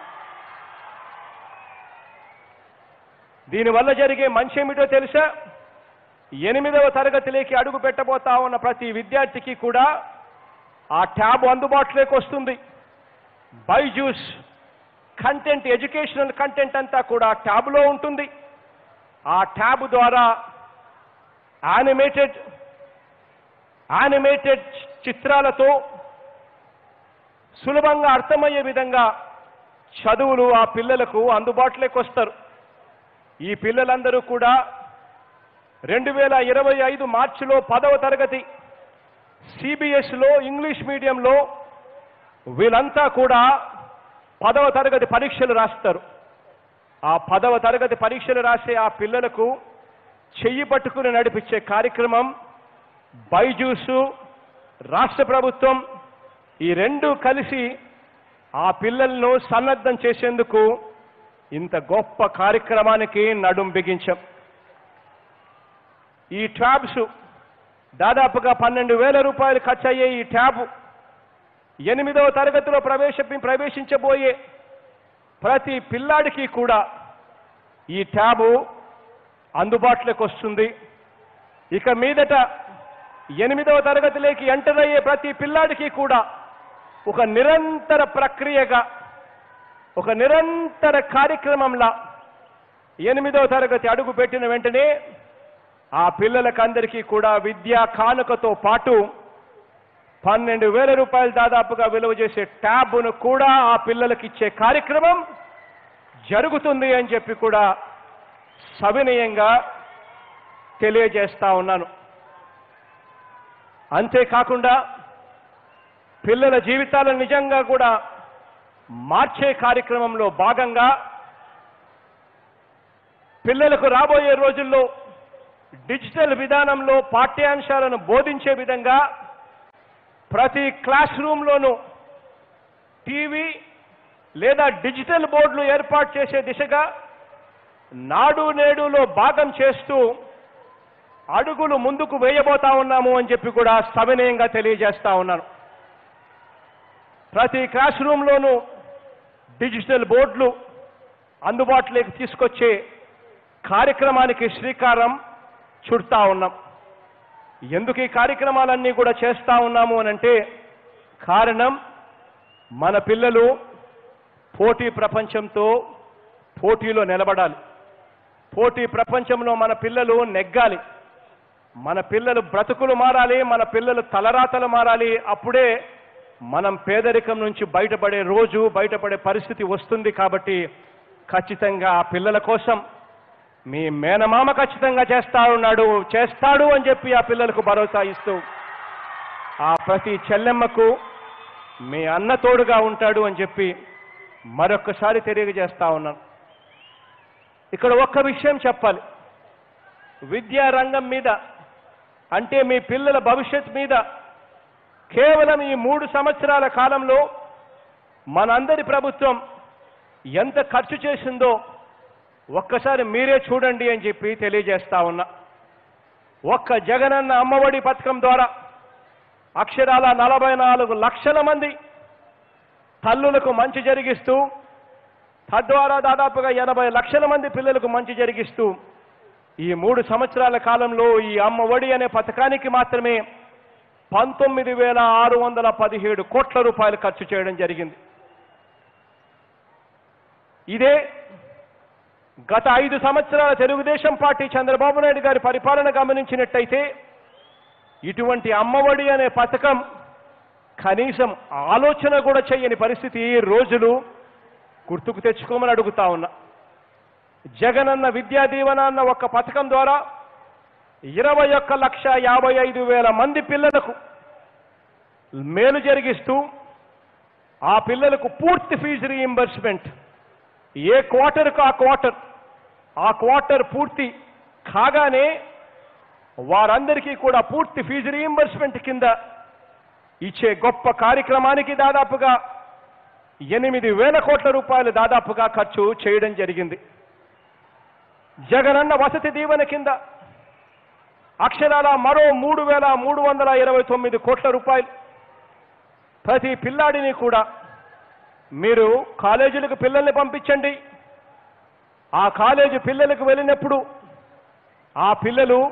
[SPEAKER 6] దీనివల్ల జరిగే మంచి ఏమిటో తెలుసా ఎనిమిదవ తరగతిలోకి అడుగు పెట్టబోతా ఉన్న ప్రతి విద్యార్థికి కూడా ఆ ట్యాబ్ అందుబాటులోకి వస్తుంది బైజూస్ కంటెంట్ ఎడ్యుకేషనల్ కంటెంట్ అంతా కూడా ట్యాబ్లో ఉంటుంది ఆ ట్యాబ్ ద్వారా యానిమేటెడ్ యానిమేటెడ్ చిత్రాలతో సులభంగా అర్థమయ్యే విధంగా చదువులు ఆ పిల్లలకు అందుబాటులోకి వస్తారు ఈ పిల్లలందరూ కూడా రెండు వేల ఇరవై ఐదు మార్చిలో పదవ తరగతి సిబిఎస్లో ఇంగ్లీష్ మీడియంలో వీళ్ళంతా కూడా పదవ తరగతి పరీక్షలు రాస్తారు ఆ పదవ తరగతి పరీక్షలు రాసే ఆ పిల్లలకు చెయ్యి పట్టుకుని నడిపించే కార్యక్రమం బైజూసు రాష్ట్ర ప్రభుత్వం ఈ రెండు కలిసి ఆ పిల్లలను సన్నద్ధం చేసేందుకు ఇంత గొప్ప కార్యక్రమానికి నడుం బిగించాం ఈ ట్యాబ్స్ దాదాపుగా పన్నెండు వేల రూపాయలు ఖర్చు అయ్యే ఈ ట్యాబ్ ఎనిమిదవ తరగతిలో ప్రవేశ ప్రవేశించబోయే ప్రతి పిల్లాడికి కూడా ఈ ట్యాబు అందుబాటులోకి వస్తుంది ఇక మీదట ఎనిమిదవ తరగతిలోకి ఎంటర్ అయ్యే ప్రతి పిల్లాడికి కూడా ఒక నిరంతర ప్రక్రియగా ఒక నిరంతర కార్యక్రమంలా ఎనిమిదవ తరగతి అడుగు పెట్టిన వెంటనే ఆ పిల్లలకందరికీ కూడా విద్యా కానుకతో పాటు పన్నెండు వేల రూపాయలు దాదాపుగా విలువ చేసే ట్యాబ్ను కూడా ఆ పిల్లలకి ఇచ్చే కార్యక్రమం జరుగుతుంది అని చెప్పి కూడా సవినయంగా తెలియజేస్తా ఉన్నాను అంతేకాకుండా పిల్లల జీవితాలను నిజంగా కూడా మార్చే కార్యక్రమంలో భాగంగా పిల్లలకు రాబోయే రోజుల్లో డిజిటల్ విధానంలో పాఠ్యాంశాలను బోధించే విధంగా ప్రతి క్లాస్ రూమ్లోనూ టీవీ లేదా డిజిటల్ బోర్డులు ఏర్పాటు చేసే దిశగా నాడు నేడులో భాగం చేస్తూ అడుగులు ముందుకు వేయబోతా ఉన్నాము అని చెప్పి కూడా సవినయంగా తెలియజేస్తా ఉన్నాను ప్రతి క్లాస్ రూమ్లోనూ డిజిటల్ బోర్డులు అందుబాటులోకి తీసుకొచ్చే కార్యక్రమానికి శ్రీకారం చుడతా ఉన్నాం ఎందుకు ఈ కార్యక్రమాలన్నీ కూడా చేస్తా ఉన్నాము అని అంటే కారణం మన పిల్లలు పోటీ ప్రపంచంతో పోటీలో నిలబడాలి పోటీ ప్రపంచంలో మన పిల్లలు నెగ్గాలి మన పిల్లలు బ్రతుకులు మారాలి మన పిల్లలు తలరాతలు మారాలి అప్పుడే మనం పేదరికం నుంచి బయటపడే రోజు బయటపడే పరిస్థితి వస్తుంది కాబట్టి ఖచ్చితంగా ఆ పిల్లల కోసం మీ మేనమామ ఖచ్చితంగా చేస్తా ఉన్నాడు చేస్తాడు అని చెప్పి ఆ పిల్లలకు భరోసా ఇస్తూ ఆ ప్రతి చెల్లెమ్మకు మీ అన్న తోడుగా ఉంటాడు అని చెప్పి మరొక్కసారి తెలియజేస్తా ఉన్నాను ఇక్కడ ఒక్క విషయం చెప్పాలి విద్యా రంగం మీద అంటే మీ పిల్లల భవిష్యత్ మీద కేవలం ఈ మూడు సంవత్సరాల కాలంలో మనందరి ప్రభుత్వం ఎంత ఖర్చు చేసిందో ఒక్కసారి మీరే చూడండి అని చెప్పి తెలియజేస్తా ఉన్నా ఒక్క జగనన్న అమ్మఒడి పథకం ద్వారా అక్షరాల నలభై నాలుగు లక్షల మంది తల్లులకు మంచి జరిగిస్తూ తద్వారా దాదాపుగా ఎనభై లక్షల మంది పిల్లలకు మంచి జరిగిస్తూ ఈ మూడు సంవత్సరాల కాలంలో ఈ అమ్మ ఒడి అనే పథకానికి మాత్రమే పంతొమ్మిది వేల ఆరు వందల పదిహేడు కోట్ల రూపాయలు ఖర్చు చేయడం జరిగింది ఇదే గత ఐదు సంవత్సరాల తెలుగుదేశం పార్టీ చంద్రబాబు నాయుడు గారి పరిపాలన గమనించినట్టయితే ఇటువంటి అమ్మఒడి అనే పథకం కనీసం ఆలోచన కూడా చేయని పరిస్థితి ఈ రోజులు గుర్తుకు తెచ్చుకోమని అడుగుతా ఉన్నా జగనన్న విద్యా దీవెన అన్న ఒక పథకం ద్వారా ఇరవై ఒక్క లక్ష యాభై ఐదు వేల మంది పిల్లలకు మేలు జరిగిస్తూ ఆ పిల్లలకు పూర్తి ఫీజు రీయింబర్స్మెంట్ ఏ క్వార్టర్కు ఆ క్వార్టర్ ఆ క్వార్టర్ పూర్తి కాగానే వారందరికీ కూడా పూర్తి ఫీజు రీయింబర్స్మెంట్ కింద ఇచ్చే గొప్ప కార్యక్రమానికి దాదాపుగా ఎనిమిది వేల కోట్ల రూపాయలు దాదాపుగా ఖర్చు చేయడం జరిగింది జగనన్న వసతి దీవెన కింద అక్షరాల మరో మూడు వేల మూడు వందల ఇరవై తొమ్మిది కోట్ల రూపాయలు ప్రతి పిల్లాడిని కూడా మీరు కాలేజీలకు పిల్లల్ని పంపించండి ఆ కాలేజీ పిల్లలకు వెళ్ళినప్పుడు ఆ పిల్లలు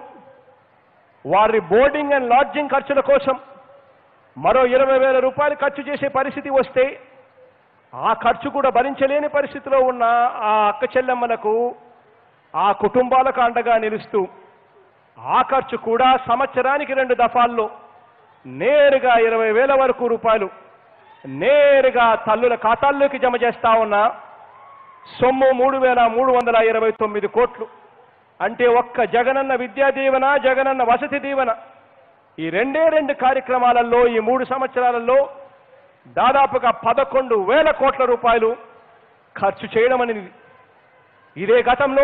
[SPEAKER 6] వారి బోర్డింగ్ అండ్ లాడ్జింగ్ ఖర్చుల కోసం మరో ఇరవై వేల రూపాయలు ఖర్చు చేసే పరిస్థితి వస్తే ఆ ఖర్చు కూడా భరించలేని పరిస్థితిలో ఉన్న ఆ అక్క చెల్లెమ్మలకు ఆ కుటుంబాలకు అండగా నిలుస్తూ ఆ ఖర్చు కూడా సంవత్సరానికి రెండు దఫాల్లో నేరుగా ఇరవై వేల వరకు రూపాయలు నేరుగా తల్లుల ఖాతాల్లోకి జమ చేస్తా ఉన్న సొమ్ము మూడు వేల మూడు వందల ఇరవై తొమ్మిది కోట్లు అంటే ఒక్క జగనన్న విద్యా దీవెన జగనన్న వసతి దీవెన ఈ రెండే రెండు కార్యక్రమాలలో ఈ మూడు సంవత్సరాలలో దాదాపుగా పదకొండు వేల కోట్ల రూపాయలు ఖర్చు చేయడం అనేది ఇదే గతంలో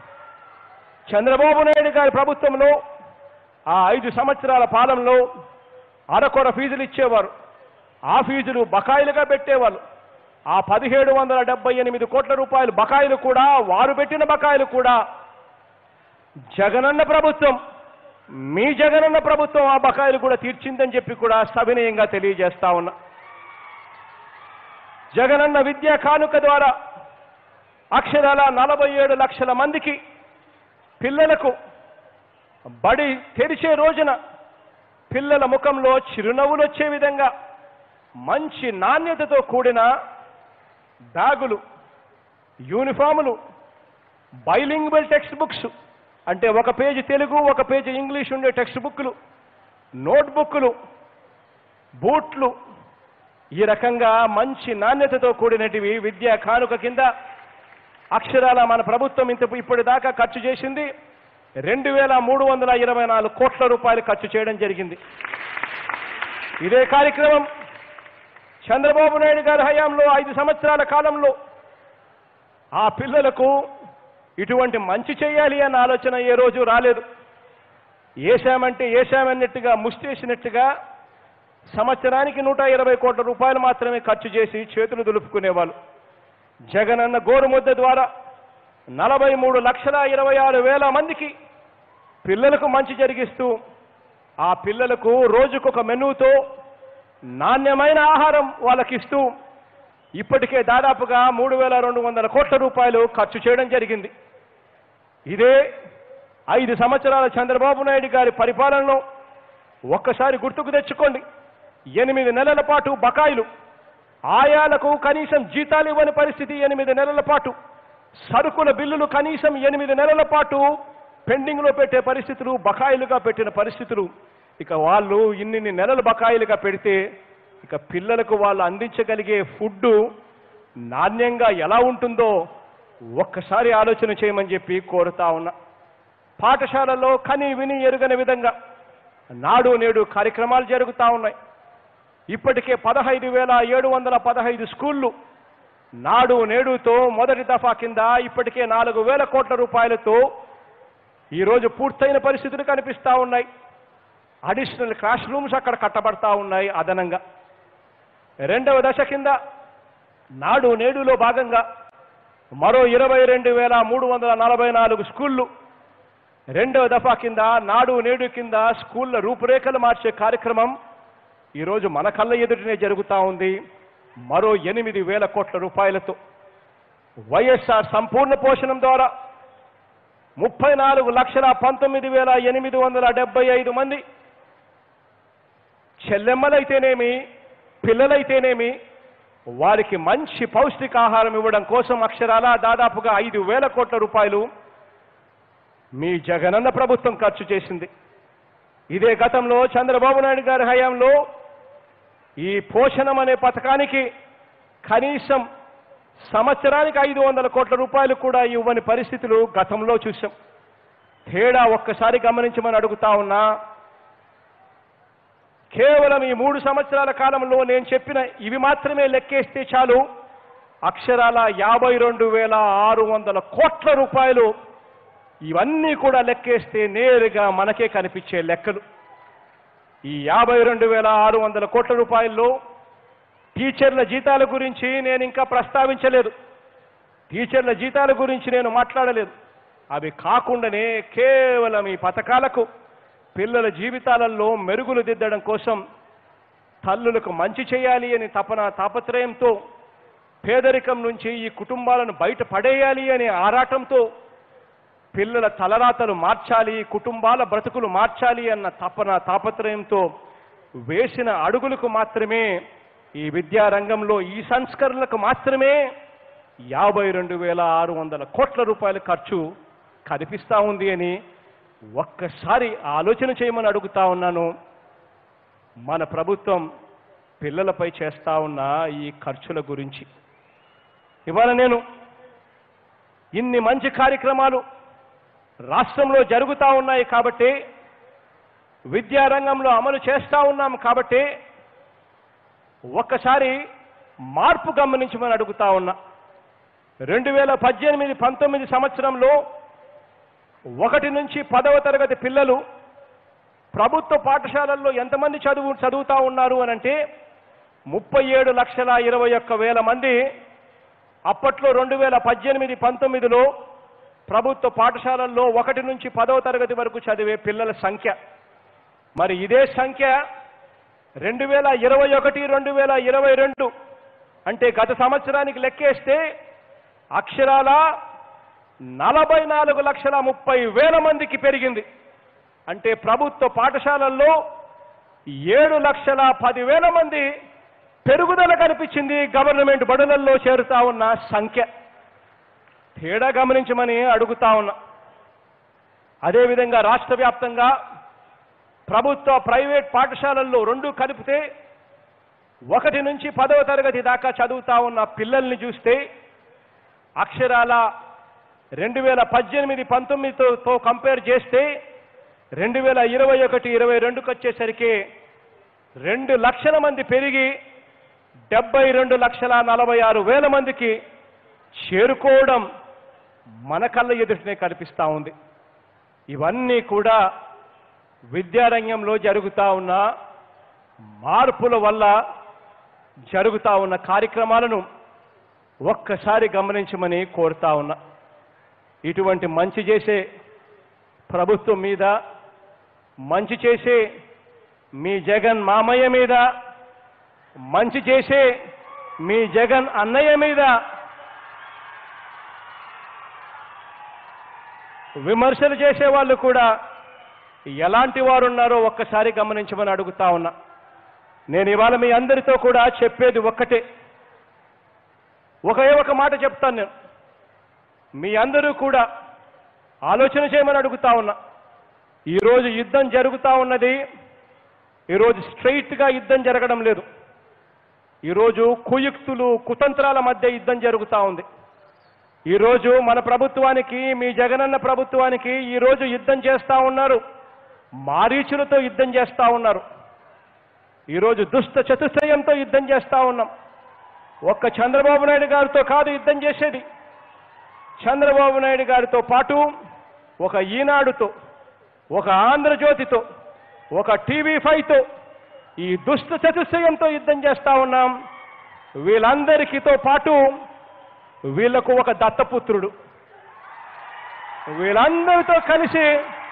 [SPEAKER 6] చంద్రబాబు నాయుడు గారి ప్రభుత్వంలో ఆ ఐదు సంవత్సరాల పాలనలో అరకొర ఫీజులు ఇచ్చేవారు ఆ ఫీజులు బకాయిలుగా పెట్టేవాళ్ళు ఆ పదిహేడు వందల డెబ్బై ఎనిమిది కోట్ల రూపాయలు బకాయిలు కూడా వారు పెట్టిన బకాయిలు కూడా జగనన్న ప్రభుత్వం మీ జగనన్న ప్రభుత్వం ఆ బకాయిలు కూడా తీర్చిందని చెప్పి కూడా సవినయంగా తెలియజేస్తా ఉన్నా జగనన్న విద్యా కానుక ద్వారా అక్షరాల నలభై ఏడు లక్షల మందికి పిల్లలకు బడి తెరిచే రోజున పిల్లల ముఖంలో చిరునవ్వులు వచ్చే విధంగా మంచి నాణ్యతతో కూడిన బ్యాగులు యూనిఫాములు బైలింగ్వల్ టెక్స్ట్ బుక్స్ అంటే ఒక పేజీ తెలుగు ఒక పేజీ ఇంగ్లీష్ ఉండే టెక్స్ట్ బుక్లు నోట్బుక్లు బూట్లు ఈ రకంగా మంచి నాణ్యతతో కూడినటివి విద్యా కానుక కింద అక్షరాల మన ప్రభుత్వం ఇంత ఇప్పటిదాకా ఖర్చు చేసింది రెండు వేల మూడు వందల ఇరవై నాలుగు కోట్ల రూపాయలు ఖర్చు చేయడం జరిగింది ఇదే కార్యక్రమం చంద్రబాబు నాయుడు గారి హయాంలో ఐదు సంవత్సరాల కాలంలో ఆ పిల్లలకు ఇటువంటి మంచి చేయాలి అన్న ఆలోచన ఏ రోజు రాలేదు ఏశామంటే ఏశామన్నట్టుగా ముష్టేసినట్టుగా సంవత్సరానికి నూట ఇరవై కోట్ల రూపాయలు మాత్రమే ఖర్చు చేసి చేతులు దులుపుకునేవాళ్ళు జగనన్న గోరుముద్ద ద్వారా నలభై మూడు లక్షల ఇరవై ఆరు వేల మందికి పిల్లలకు మంచి జరిగిస్తూ ఆ పిల్లలకు రోజుకొక మెనూతో నాణ్యమైన ఆహారం వాళ్ళకిస్తూ ఇప్పటికే దాదాపుగా మూడు వేల రెండు వందల కోట్ల రూపాయలు ఖర్చు చేయడం జరిగింది ఇదే ఐదు సంవత్సరాల చంద్రబాబు నాయుడు గారి పరిపాలనలో ఒక్కసారి గుర్తుకు తెచ్చుకోండి ఎనిమిది నెలల పాటు బకాయిలు ఆయాలకు కనీసం జీతాలు ఇవ్వని పరిస్థితి ఎనిమిది నెలల పాటు సరుకుల బిల్లులు కనీసం ఎనిమిది నెలల పాటు పెండింగ్లో పెట్టే పరిస్థితులు బకాయిలుగా పెట్టిన పరిస్థితులు ఇక వాళ్ళు ఇన్నిన్ని నెలలు బకాయిలుగా పెడితే ఇక పిల్లలకు వాళ్ళు అందించగలిగే ఫుడ్ నాణ్యంగా ఎలా ఉంటుందో ఒక్కసారి ఆలోచన చేయమని చెప్పి కోరుతా ఉన్నా పాఠశాలలో కని విని ఎరుగని విధంగా నాడు నేడు కార్యక్రమాలు జరుగుతూ ఉన్నాయి ఇప్పటికే పదహైదు వేల ఏడు వందల పదహైదు స్కూళ్ళు నాడు నేడుతో మొదటి దఫా కింద ఇప్పటికే నాలుగు వేల కోట్ల రూపాయలతో ఈరోజు పూర్తయిన పరిస్థితులు కనిపిస్తూ ఉన్నాయి అడిషనల్ క్లాస్ రూమ్స్ అక్కడ కట్టబడతా ఉన్నాయి అదనంగా రెండవ దశ కింద నాడు నేడులో భాగంగా మరో ఇరవై రెండు వేల మూడు వందల నలభై నాలుగు స్కూళ్ళు రెండవ దఫా కింద నాడు నేడు కింద స్కూళ్ళ రూపురేఖలు మార్చే కార్యక్రమం ఈరోజు మన కళ్ళ ఎదుటనే జరుగుతూ ఉంది మరో ఎనిమిది వేల కోట్ల రూపాయలతో వైఎస్ఆర్ సంపూర్ణ పోషణం ద్వారా ముప్పై నాలుగు లక్షల పంతొమ్మిది వేల ఎనిమిది వందల డెబ్బై ఐదు మంది చెల్లెమ్మలైతేనేమి పిల్లలైతేనేమి వారికి మంచి పౌష్టికాహారం ఇవ్వడం కోసం అక్షరాల దాదాపుగా ఐదు వేల కోట్ల రూపాయలు మీ జగనన్న ప్రభుత్వం ఖర్చు చేసింది ఇదే గతంలో చంద్రబాబు నాయుడు గారి హయాంలో ఈ పోషణం అనే పథకానికి కనీసం సంవత్సరానికి ఐదు వందల కోట్ల రూపాయలు కూడా ఇవ్వని పరిస్థితులు గతంలో చూశాం తేడా ఒక్కసారి గమనించమని అడుగుతా ఉన్నా కేవలం ఈ మూడు సంవత్సరాల కాలంలో నేను చెప్పిన ఇవి మాత్రమే లెక్కేస్తే చాలు అక్షరాల యాభై రెండు వేల ఆరు వందల కోట్ల రూపాయలు ఇవన్నీ కూడా లెక్కేస్తే నేరుగా మనకే కనిపించే లెక్కలు ఈ యాభై రెండు వేల ఆరు వందల కోట్ల రూపాయల్లో టీచర్ల జీతాల గురించి నేను ఇంకా ప్రస్తావించలేదు టీచర్ల జీతాల గురించి నేను మాట్లాడలేదు అవి కాకుండానే కేవలం ఈ పథకాలకు పిల్లల జీవితాలలో మెరుగులు దిద్దడం కోసం తల్లులకు మంచి చేయాలి అని తపన తాపత్రయంతో పేదరికం నుంచి ఈ కుటుంబాలను బయట పడేయాలి అనే ఆరాటంతో పిల్లల తలరాతలు మార్చాలి కుటుంబాల బ్రతుకులు మార్చాలి అన్న తపన తాపత్రయంతో వేసిన అడుగులకు మాత్రమే ఈ విద్యారంగంలో ఈ సంస్కరణలకు మాత్రమే యాభై రెండు వేల ఆరు వందల కోట్ల రూపాయల ఖర్చు కనిపిస్తా ఉంది అని ఒక్కసారి ఆలోచన చేయమని అడుగుతా ఉన్నాను మన ప్రభుత్వం పిల్లలపై చేస్తా ఉన్న ఈ ఖర్చుల గురించి ఇవాళ నేను ఇన్ని మంచి కార్యక్రమాలు రాష్ట్రంలో జరుగుతూ ఉన్నాయి కాబట్టి విద్యారంగంలో అమలు చేస్తూ ఉన్నాం కాబట్టి ఒక్కసారి మార్పు గమనించమని అడుగుతా ఉన్నా రెండు వేల పద్దెనిమిది పంతొమ్మిది సంవత్సరంలో ఒకటి నుంచి పదవ తరగతి పిల్లలు ప్రభుత్వ పాఠశాలల్లో ఎంతమంది చదువు చదువుతా ఉన్నారు అని అంటే ముప్పై ఏడు లక్షల ఇరవై ఒక్క వేల మంది అప్పట్లో రెండు వేల పద్దెనిమిది పంతొమ్మిదిలో ప్రభుత్వ పాఠశాలల్లో ఒకటి నుంచి పదవ తరగతి వరకు చదివే పిల్లల సంఖ్య మరి ఇదే సంఖ్య రెండు వేల ఇరవై ఒకటి రెండు వేల ఇరవై రెండు అంటే గత సంవత్సరానికి లెక్కేస్తే అక్షరాల నలభై నాలుగు లక్షల ముప్పై వేల మందికి పెరిగింది అంటే ప్రభుత్వ పాఠశాలల్లో ఏడు లక్షల పదివేల మంది పెరుగుదల కనిపించింది గవర్నమెంట్ బడులల్లో చేరుతా ఉన్న సంఖ్య తేడా గమనించమని అడుగుతా ఉన్నా అదేవిధంగా రాష్ట్ర వ్యాప్తంగా ప్రభుత్వ ప్రైవేట్ పాఠశాలల్లో రెండు కలిపితే ఒకటి నుంచి పదవ తరగతి దాకా చదువుతా ఉన్న పిల్లల్ని చూస్తే అక్షరాల రెండు వేల పద్దెనిమిది పంతొమ్మిదితో కంపేర్ చేస్తే రెండు వేల ఇరవై ఒకటి ఇరవై రెండుకి వచ్చేసరికి రెండు లక్షల మంది పెరిగి డెబ్బై రెండు లక్షల నలభై ఆరు వేల మందికి చేరుకోవడం మన కళ్ళ ఎదుటనే కనిపిస్తా ఉంది ఇవన్నీ కూడా విద్యారంగంలో జరుగుతా ఉన్న మార్పుల వల్ల జరుగుతా ఉన్న కార్యక్రమాలను ఒక్కసారి గమనించమని కోరుతా ఉన్నా ఇటువంటి మంచి చేసే ప్రభుత్వం మీద మంచి చేసే మీ జగన్ మామయ్య మీద మంచి చేసే మీ జగన్ అన్నయ్య మీద విమర్శలు చేసే వాళ్ళు కూడా ఎలాంటి వారు ఉన్నారో ఒక్కసారి గమనించమని అడుగుతా ఉన్నా నేను ఇవాళ మీ అందరితో కూడా చెప్పేది ఒక్కటే ఒకే ఒక మాట చెప్తాను నేను మీ అందరూ కూడా ఆలోచన చేయమని అడుగుతా ఉన్నా ఈరోజు యుద్ధం జరుగుతా ఉన్నది ఈరోజు స్ట్రైట్గా యుద్ధం జరగడం లేదు ఈరోజు కుయుక్తులు కుతంత్రాల మధ్య యుద్ధం జరుగుతా ఉంది ఈరోజు మన ప్రభుత్వానికి మీ జగనన్న ప్రభుత్వానికి ఈరోజు యుద్ధం చేస్తా ఉన్నారు మారీచులతో యుద్ధం చేస్తా ఉన్నారు ఈరోజు దుష్ట చతుశ్రయంతో యుద్ధం చేస్తా ఉన్నాం ఒక్క చంద్రబాబు నాయుడు గారితో కాదు యుద్ధం చేసేది చంద్రబాబు నాయుడు గారితో పాటు ఒక ఈనాడుతో ఒక ఆంధ్రజ్యోతితో ఒక టీవీ ఫైవ్తో ఈ దుష్ట చతుశ్రయంతో యుద్ధం చేస్తా ఉన్నాం వీళ్ళందరికీతో పాటు వీళ్లకు ఒక దత్తపుత్రుడు వీళ్ళందరితో కలిసి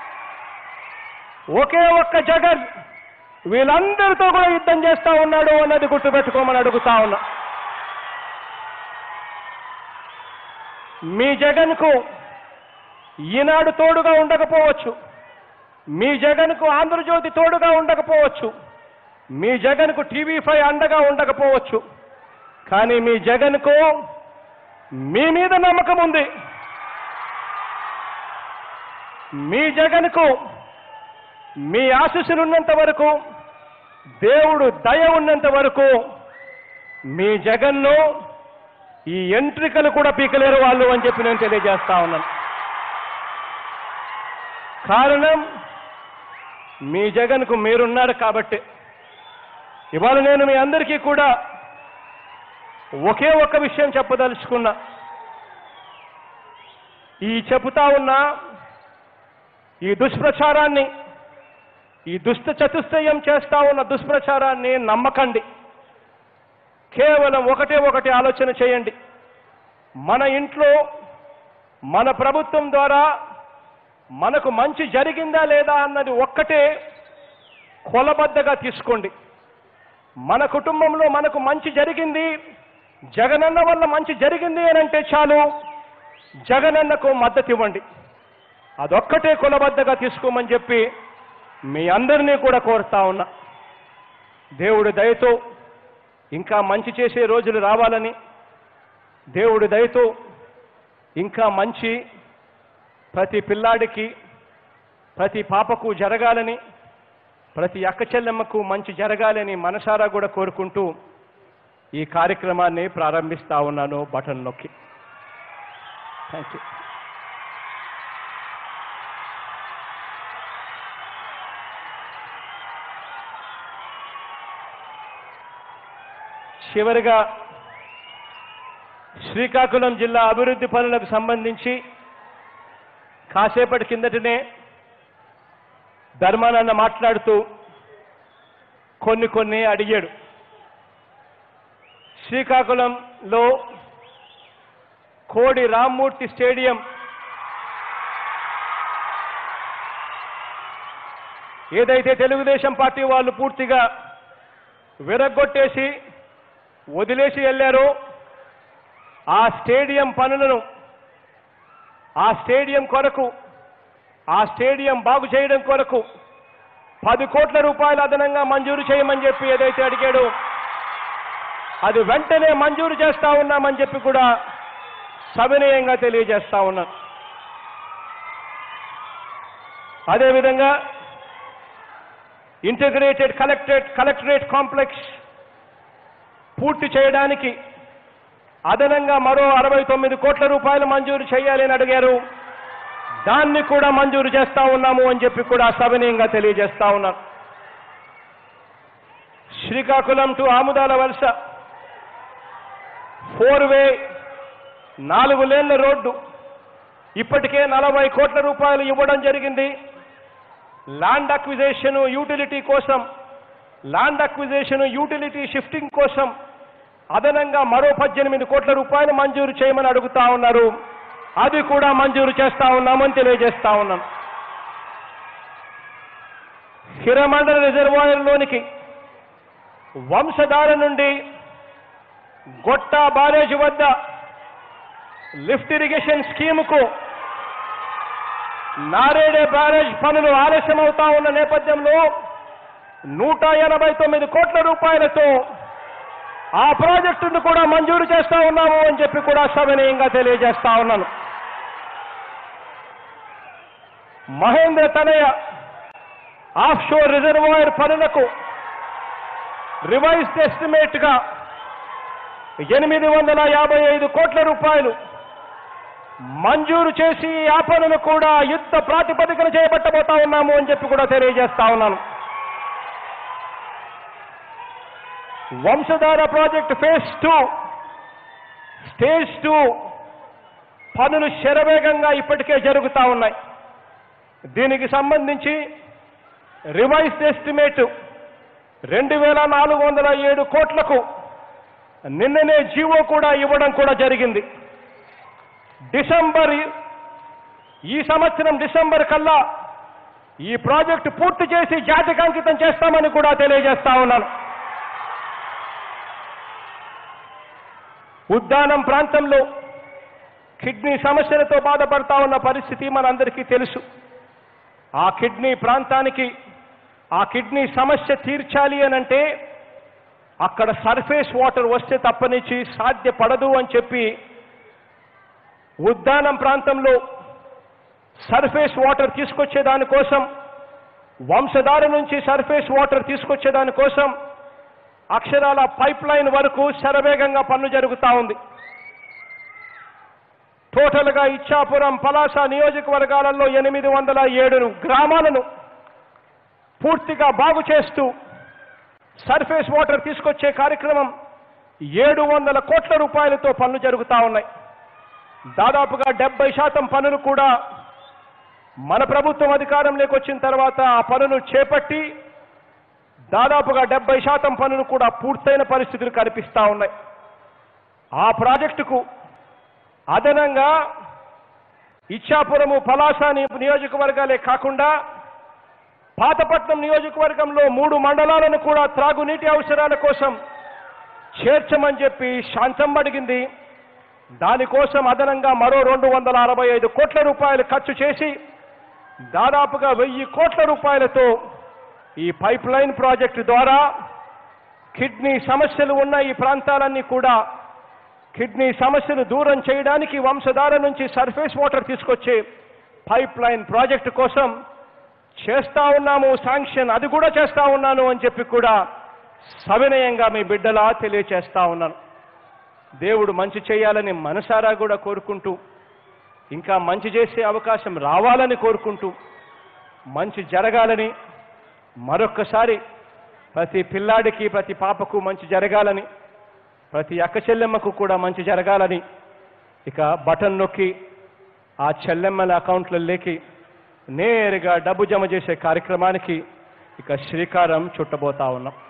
[SPEAKER 6] ఒకే ఒక్క జగన్ వీళ్ళందరితో కూడా యుద్ధం చేస్తా ఉన్నాడు అన్నది గుర్తుపెట్టుకోమని అడుగుతా ఉన్నా మీ జగన్కు ఈనాడు తోడుగా ఉండకపోవచ్చు మీ జగన్కు ఆంధ్రజ్యోతి తోడుగా ఉండకపోవచ్చు మీ జగన్కు టీవీ ఫైవ్ అండగా ఉండకపోవచ్చు కానీ మీ జగన్కు మీ మీద నమ్మకం ఉంది మీ జగన్కు మీ ఆశీస్సులు ఉన్నంత వరకు దేవుడు దయ ఉన్నంత వరకు మీ జగన్ను ఈ ఎంట్రికలు కూడా పీకలేరు వాళ్ళు అని చెప్పి నేను తెలియజేస్తా ఉన్నాను కారణం మీ జగన్కు మీరున్నారు కాబట్టి ఇవాళ నేను మీ అందరికీ కూడా ఒకే ఒక్క విషయం చెప్పదలుచుకున్నా ఈ చెబుతా ఉన్న ఈ దుష్ప్రచారాన్ని ఈ దుష్ట చతుష్టయం చేస్తా ఉన్న దుష్ప్రచారాన్ని నమ్మకండి కేవలం ఒకటే ఒకటి ఆలోచన చేయండి మన ఇంట్లో మన ప్రభుత్వం ద్వారా మనకు మంచి జరిగిందా లేదా అన్నది ఒక్కటే కొలబద్దగా తీసుకోండి మన కుటుంబంలో మనకు మంచి జరిగింది జగనన్న వల్ల మంచి జరిగింది అని అంటే చాలు జగనన్నకు మద్దతు ఇవ్వండి అదొక్కటే కులబద్దగా తీసుకోమని చెప్పి మీ అందరినీ కూడా కోరుతా ఉన్నా దేవుడి దయతో ఇంకా మంచి చేసే రోజులు రావాలని దేవుడి దయతో ఇంకా మంచి ప్రతి పిల్లాడికి ప్రతి పాపకు జరగాలని ప్రతి అక్క చెల్లెమ్మకు మంచి జరగాలని మనసారా కూడా కోరుకుంటూ ఈ కార్యక్రమాన్ని ప్రారంభిస్తా ఉన్నాను బటన్ నొక్కి థ్యాంక్ యూ చివరిగా శ్రీకాకుళం జిల్లా అభివృద్ధి పనులకు సంబంధించి కాసేపటి కిందటనే ధర్మానన్న మాట్లాడుతూ కొన్ని కొన్ని అడిగాడు శ్రీకాకుళంలో కోడి రామ్మూర్తి స్టేడియం ఏదైతే తెలుగుదేశం పార్టీ వాళ్ళు పూర్తిగా విరగ్గొట్టేసి వదిలేసి వెళ్ళారో ఆ స్టేడియం పనులను ఆ స్టేడియం కొరకు ఆ స్టేడియం బాగు చేయడం కొరకు పది కోట్ల రూపాయలు అదనంగా మంజూరు చేయమని చెప్పి ఏదైతే అడిగాడో అది వెంటనే మంజూరు చేస్తా ఉన్నామని చెప్పి కూడా సవినయంగా తెలియజేస్తా ఉన్నాను అదేవిధంగా ఇంటిగ్రేటెడ్ కలెక్టరేట్ కలెక్టరేట్ కాంప్లెక్స్ పూర్తి చేయడానికి అదనంగా మరో అరవై తొమ్మిది కోట్ల రూపాయలు మంజూరు చేయాలని అడిగారు దాన్ని కూడా మంజూరు చేస్తా ఉన్నాము అని చెప్పి కూడా సవినయంగా తెలియజేస్తా ఉన్నాను శ్రీకాకుళం టు ఆముదాల వలస ఫోర్ వే నాలుగు లేన్ల రోడ్డు ఇప్పటికే నలభై కోట్ల రూపాయలు ఇవ్వడం జరిగింది ల్యాండ్ అక్విజేషన్ యూటిలిటీ కోసం ల్యాండ్ అక్విజేషన్ యూటిలిటీ షిఫ్టింగ్ కోసం అదనంగా మరో పద్దెనిమిది కోట్ల రూపాయలు మంజూరు చేయమని అడుగుతా ఉన్నారు అది కూడా మంజూరు చేస్తా ఉన్నామని తెలియజేస్తా ఉన్నాం హిరమండల రిజర్వాయర్లోనికి వంశధార నుండి గొట్ట బారేజ్ వద్ద లిఫ్ట్ ఇరిగేషన్ స్కీముకు నారేడే బ్యారేజ్ పనులు ఆలస్యమవుతా ఉన్న నేపథ్యంలో నూట ఎనభై తొమ్మిది కోట్ల రూపాయలతో ఆ ప్రాజెక్టును కూడా మంజూరు చేస్తా ఉన్నాము అని చెప్పి కూడా సవినయంగా తెలియజేస్తా ఉన్నాను Mahendra Tanaya offshore reservoir పనులకు రివైజ్డ్ ఎస్టిమేట్ గా ఎనిమిది వందల యాభై ఐదు కోట్ల రూపాయలు మంజూరు చేసి ఆ పనులు కూడా యుద్ధ ప్రాతిపదికన చేపట్టబోతా ఉన్నాము అని చెప్పి కూడా తెలియజేస్తా ఉన్నాను Vamsadhara project phase two stage two పనులు శరవేగంగా ఇప్పటికే జరుగుతూ ఉన్నాయి దీనికి సంబంధించి రివైజ్డ్ ఎస్టిమేట్ రెండు వేల నాలుగు వందల ఏడు కోట్లకు నిన్ననే జీవో కూడా ఇవ్వడం కూడా జరిగింది డిసెంబర్ ఈ సంవత్సరం డిసెంబర్ కల్లా ఈ ప్రాజెక్టు పూర్తి చేసి జాతికి అంకితం చేస్తామని కూడా తెలియజేస్తా ఉన్నాను ఉద్దానం ప్రాంతంలో కిడ్నీ సమస్యలతో బాధపడతా ఉన్న పరిస్థితి మనందరికీ తెలుసు ఆ కిడ్నీ ప్రాంతానికి ఆ కిడ్నీ సమస్య తీర్చాలి అనంటే అక్కడ సర్ఫేస్ వాటర్ వస్తే తప్పనిచ్చి సాధ్యపడదు అని చెప్పి ఉద్దానం ప్రాంతంలో సర్ఫేస్ వాటర్ తీసుకొచ్చే దానికోసం వంశధార నుంచి సర్ఫేస్ వాటర్ తీసుకొచ్చే దానికోసం అక్షరాల పైప్ లైన్ వరకు శరవేగంగా పనులు జరుగుతూ ఉంది టోటల్గా ఇచ్చాపురం పలాస నియోజకవర్గాలలో ఎనిమిది వందల ఏడు గ్రామాలను పూర్తిగా బాగు చేస్తూ సర్ఫేస్ వాటర్ తీసుకొచ్చే కార్యక్రమం ఏడు వందల కోట్ల రూపాయలతో పనులు జరుగుతూ ఉన్నాయి దాదాపుగా డెబ్బై శాతం పనులు కూడా మన ప్రభుత్వం అధికారంలోకి వచ్చిన తర్వాత ఆ పనులు చేపట్టి దాదాపుగా డెబ్బై శాతం పనులు కూడా పూర్తయిన పరిస్థితులు కనిపిస్తా ఉన్నాయి ఆ ప్రాజెక్టుకు అదనంగా ఇచ్చాపురము పలాస ని- నియోజకవర్గాలే కాకుండా పాతపట్నం నియోజకవర్గంలో మూడు మండలాలను కూడా త్రాగునీటి అవసరాల కోసం చేర్చమని చెప్పి శాంతం అడిగింది దానికోసం అదనంగా మరో రెండు వందల అరవై ఐదు కోట్ల రూపాయలు ఖర్చు చేసి దాదాపుగా వెయ్యి కోట్ల రూపాయలతో ఈ పైప్ లైన్ ప్రాజెక్టు ద్వారా కిడ్నీ సమస్యలు ఉన్న ఈ ప్రాంతాలన్నీ కూడా కిడ్నీ సమస్యను దూరం చేయడానికి వంశధార నుంచి సర్ఫేస్ వాటర్ తీసుకొచ్చే పైప్ లైన్ ప్రాజెక్టు కోసం చేస్తా ఉన్నాము శాంక్షన్ అది కూడా చేస్తా ఉన్నాను అని చెప్పి కూడా సవినయంగా మీ బిడ్డలా తెలియచేస్తా ఉన్నాను దేవుడు మంచి చేయాలని మనసారా కూడా కోరుకుంటూ ఇంకా మంచి చేసే అవకాశం రావాలని కోరుకుంటూ మంచి జరగాలని మరొక్కసారి ప్రతి పిల్లాడికి ప్రతి పాపకు మంచి జరగాలని ప్రతి అక్క చెల్లెమ్మకు కూడా మంచి జరగాలని ఇక బటన్ నొక్కి ఆ చెల్లెమ్మల అకౌంట్లలోకి నేరుగా డబ్బు జమ చేసే కార్యక్రమానికి ఇక శ్రీకారం చుట్టబోతా ఉన్నాం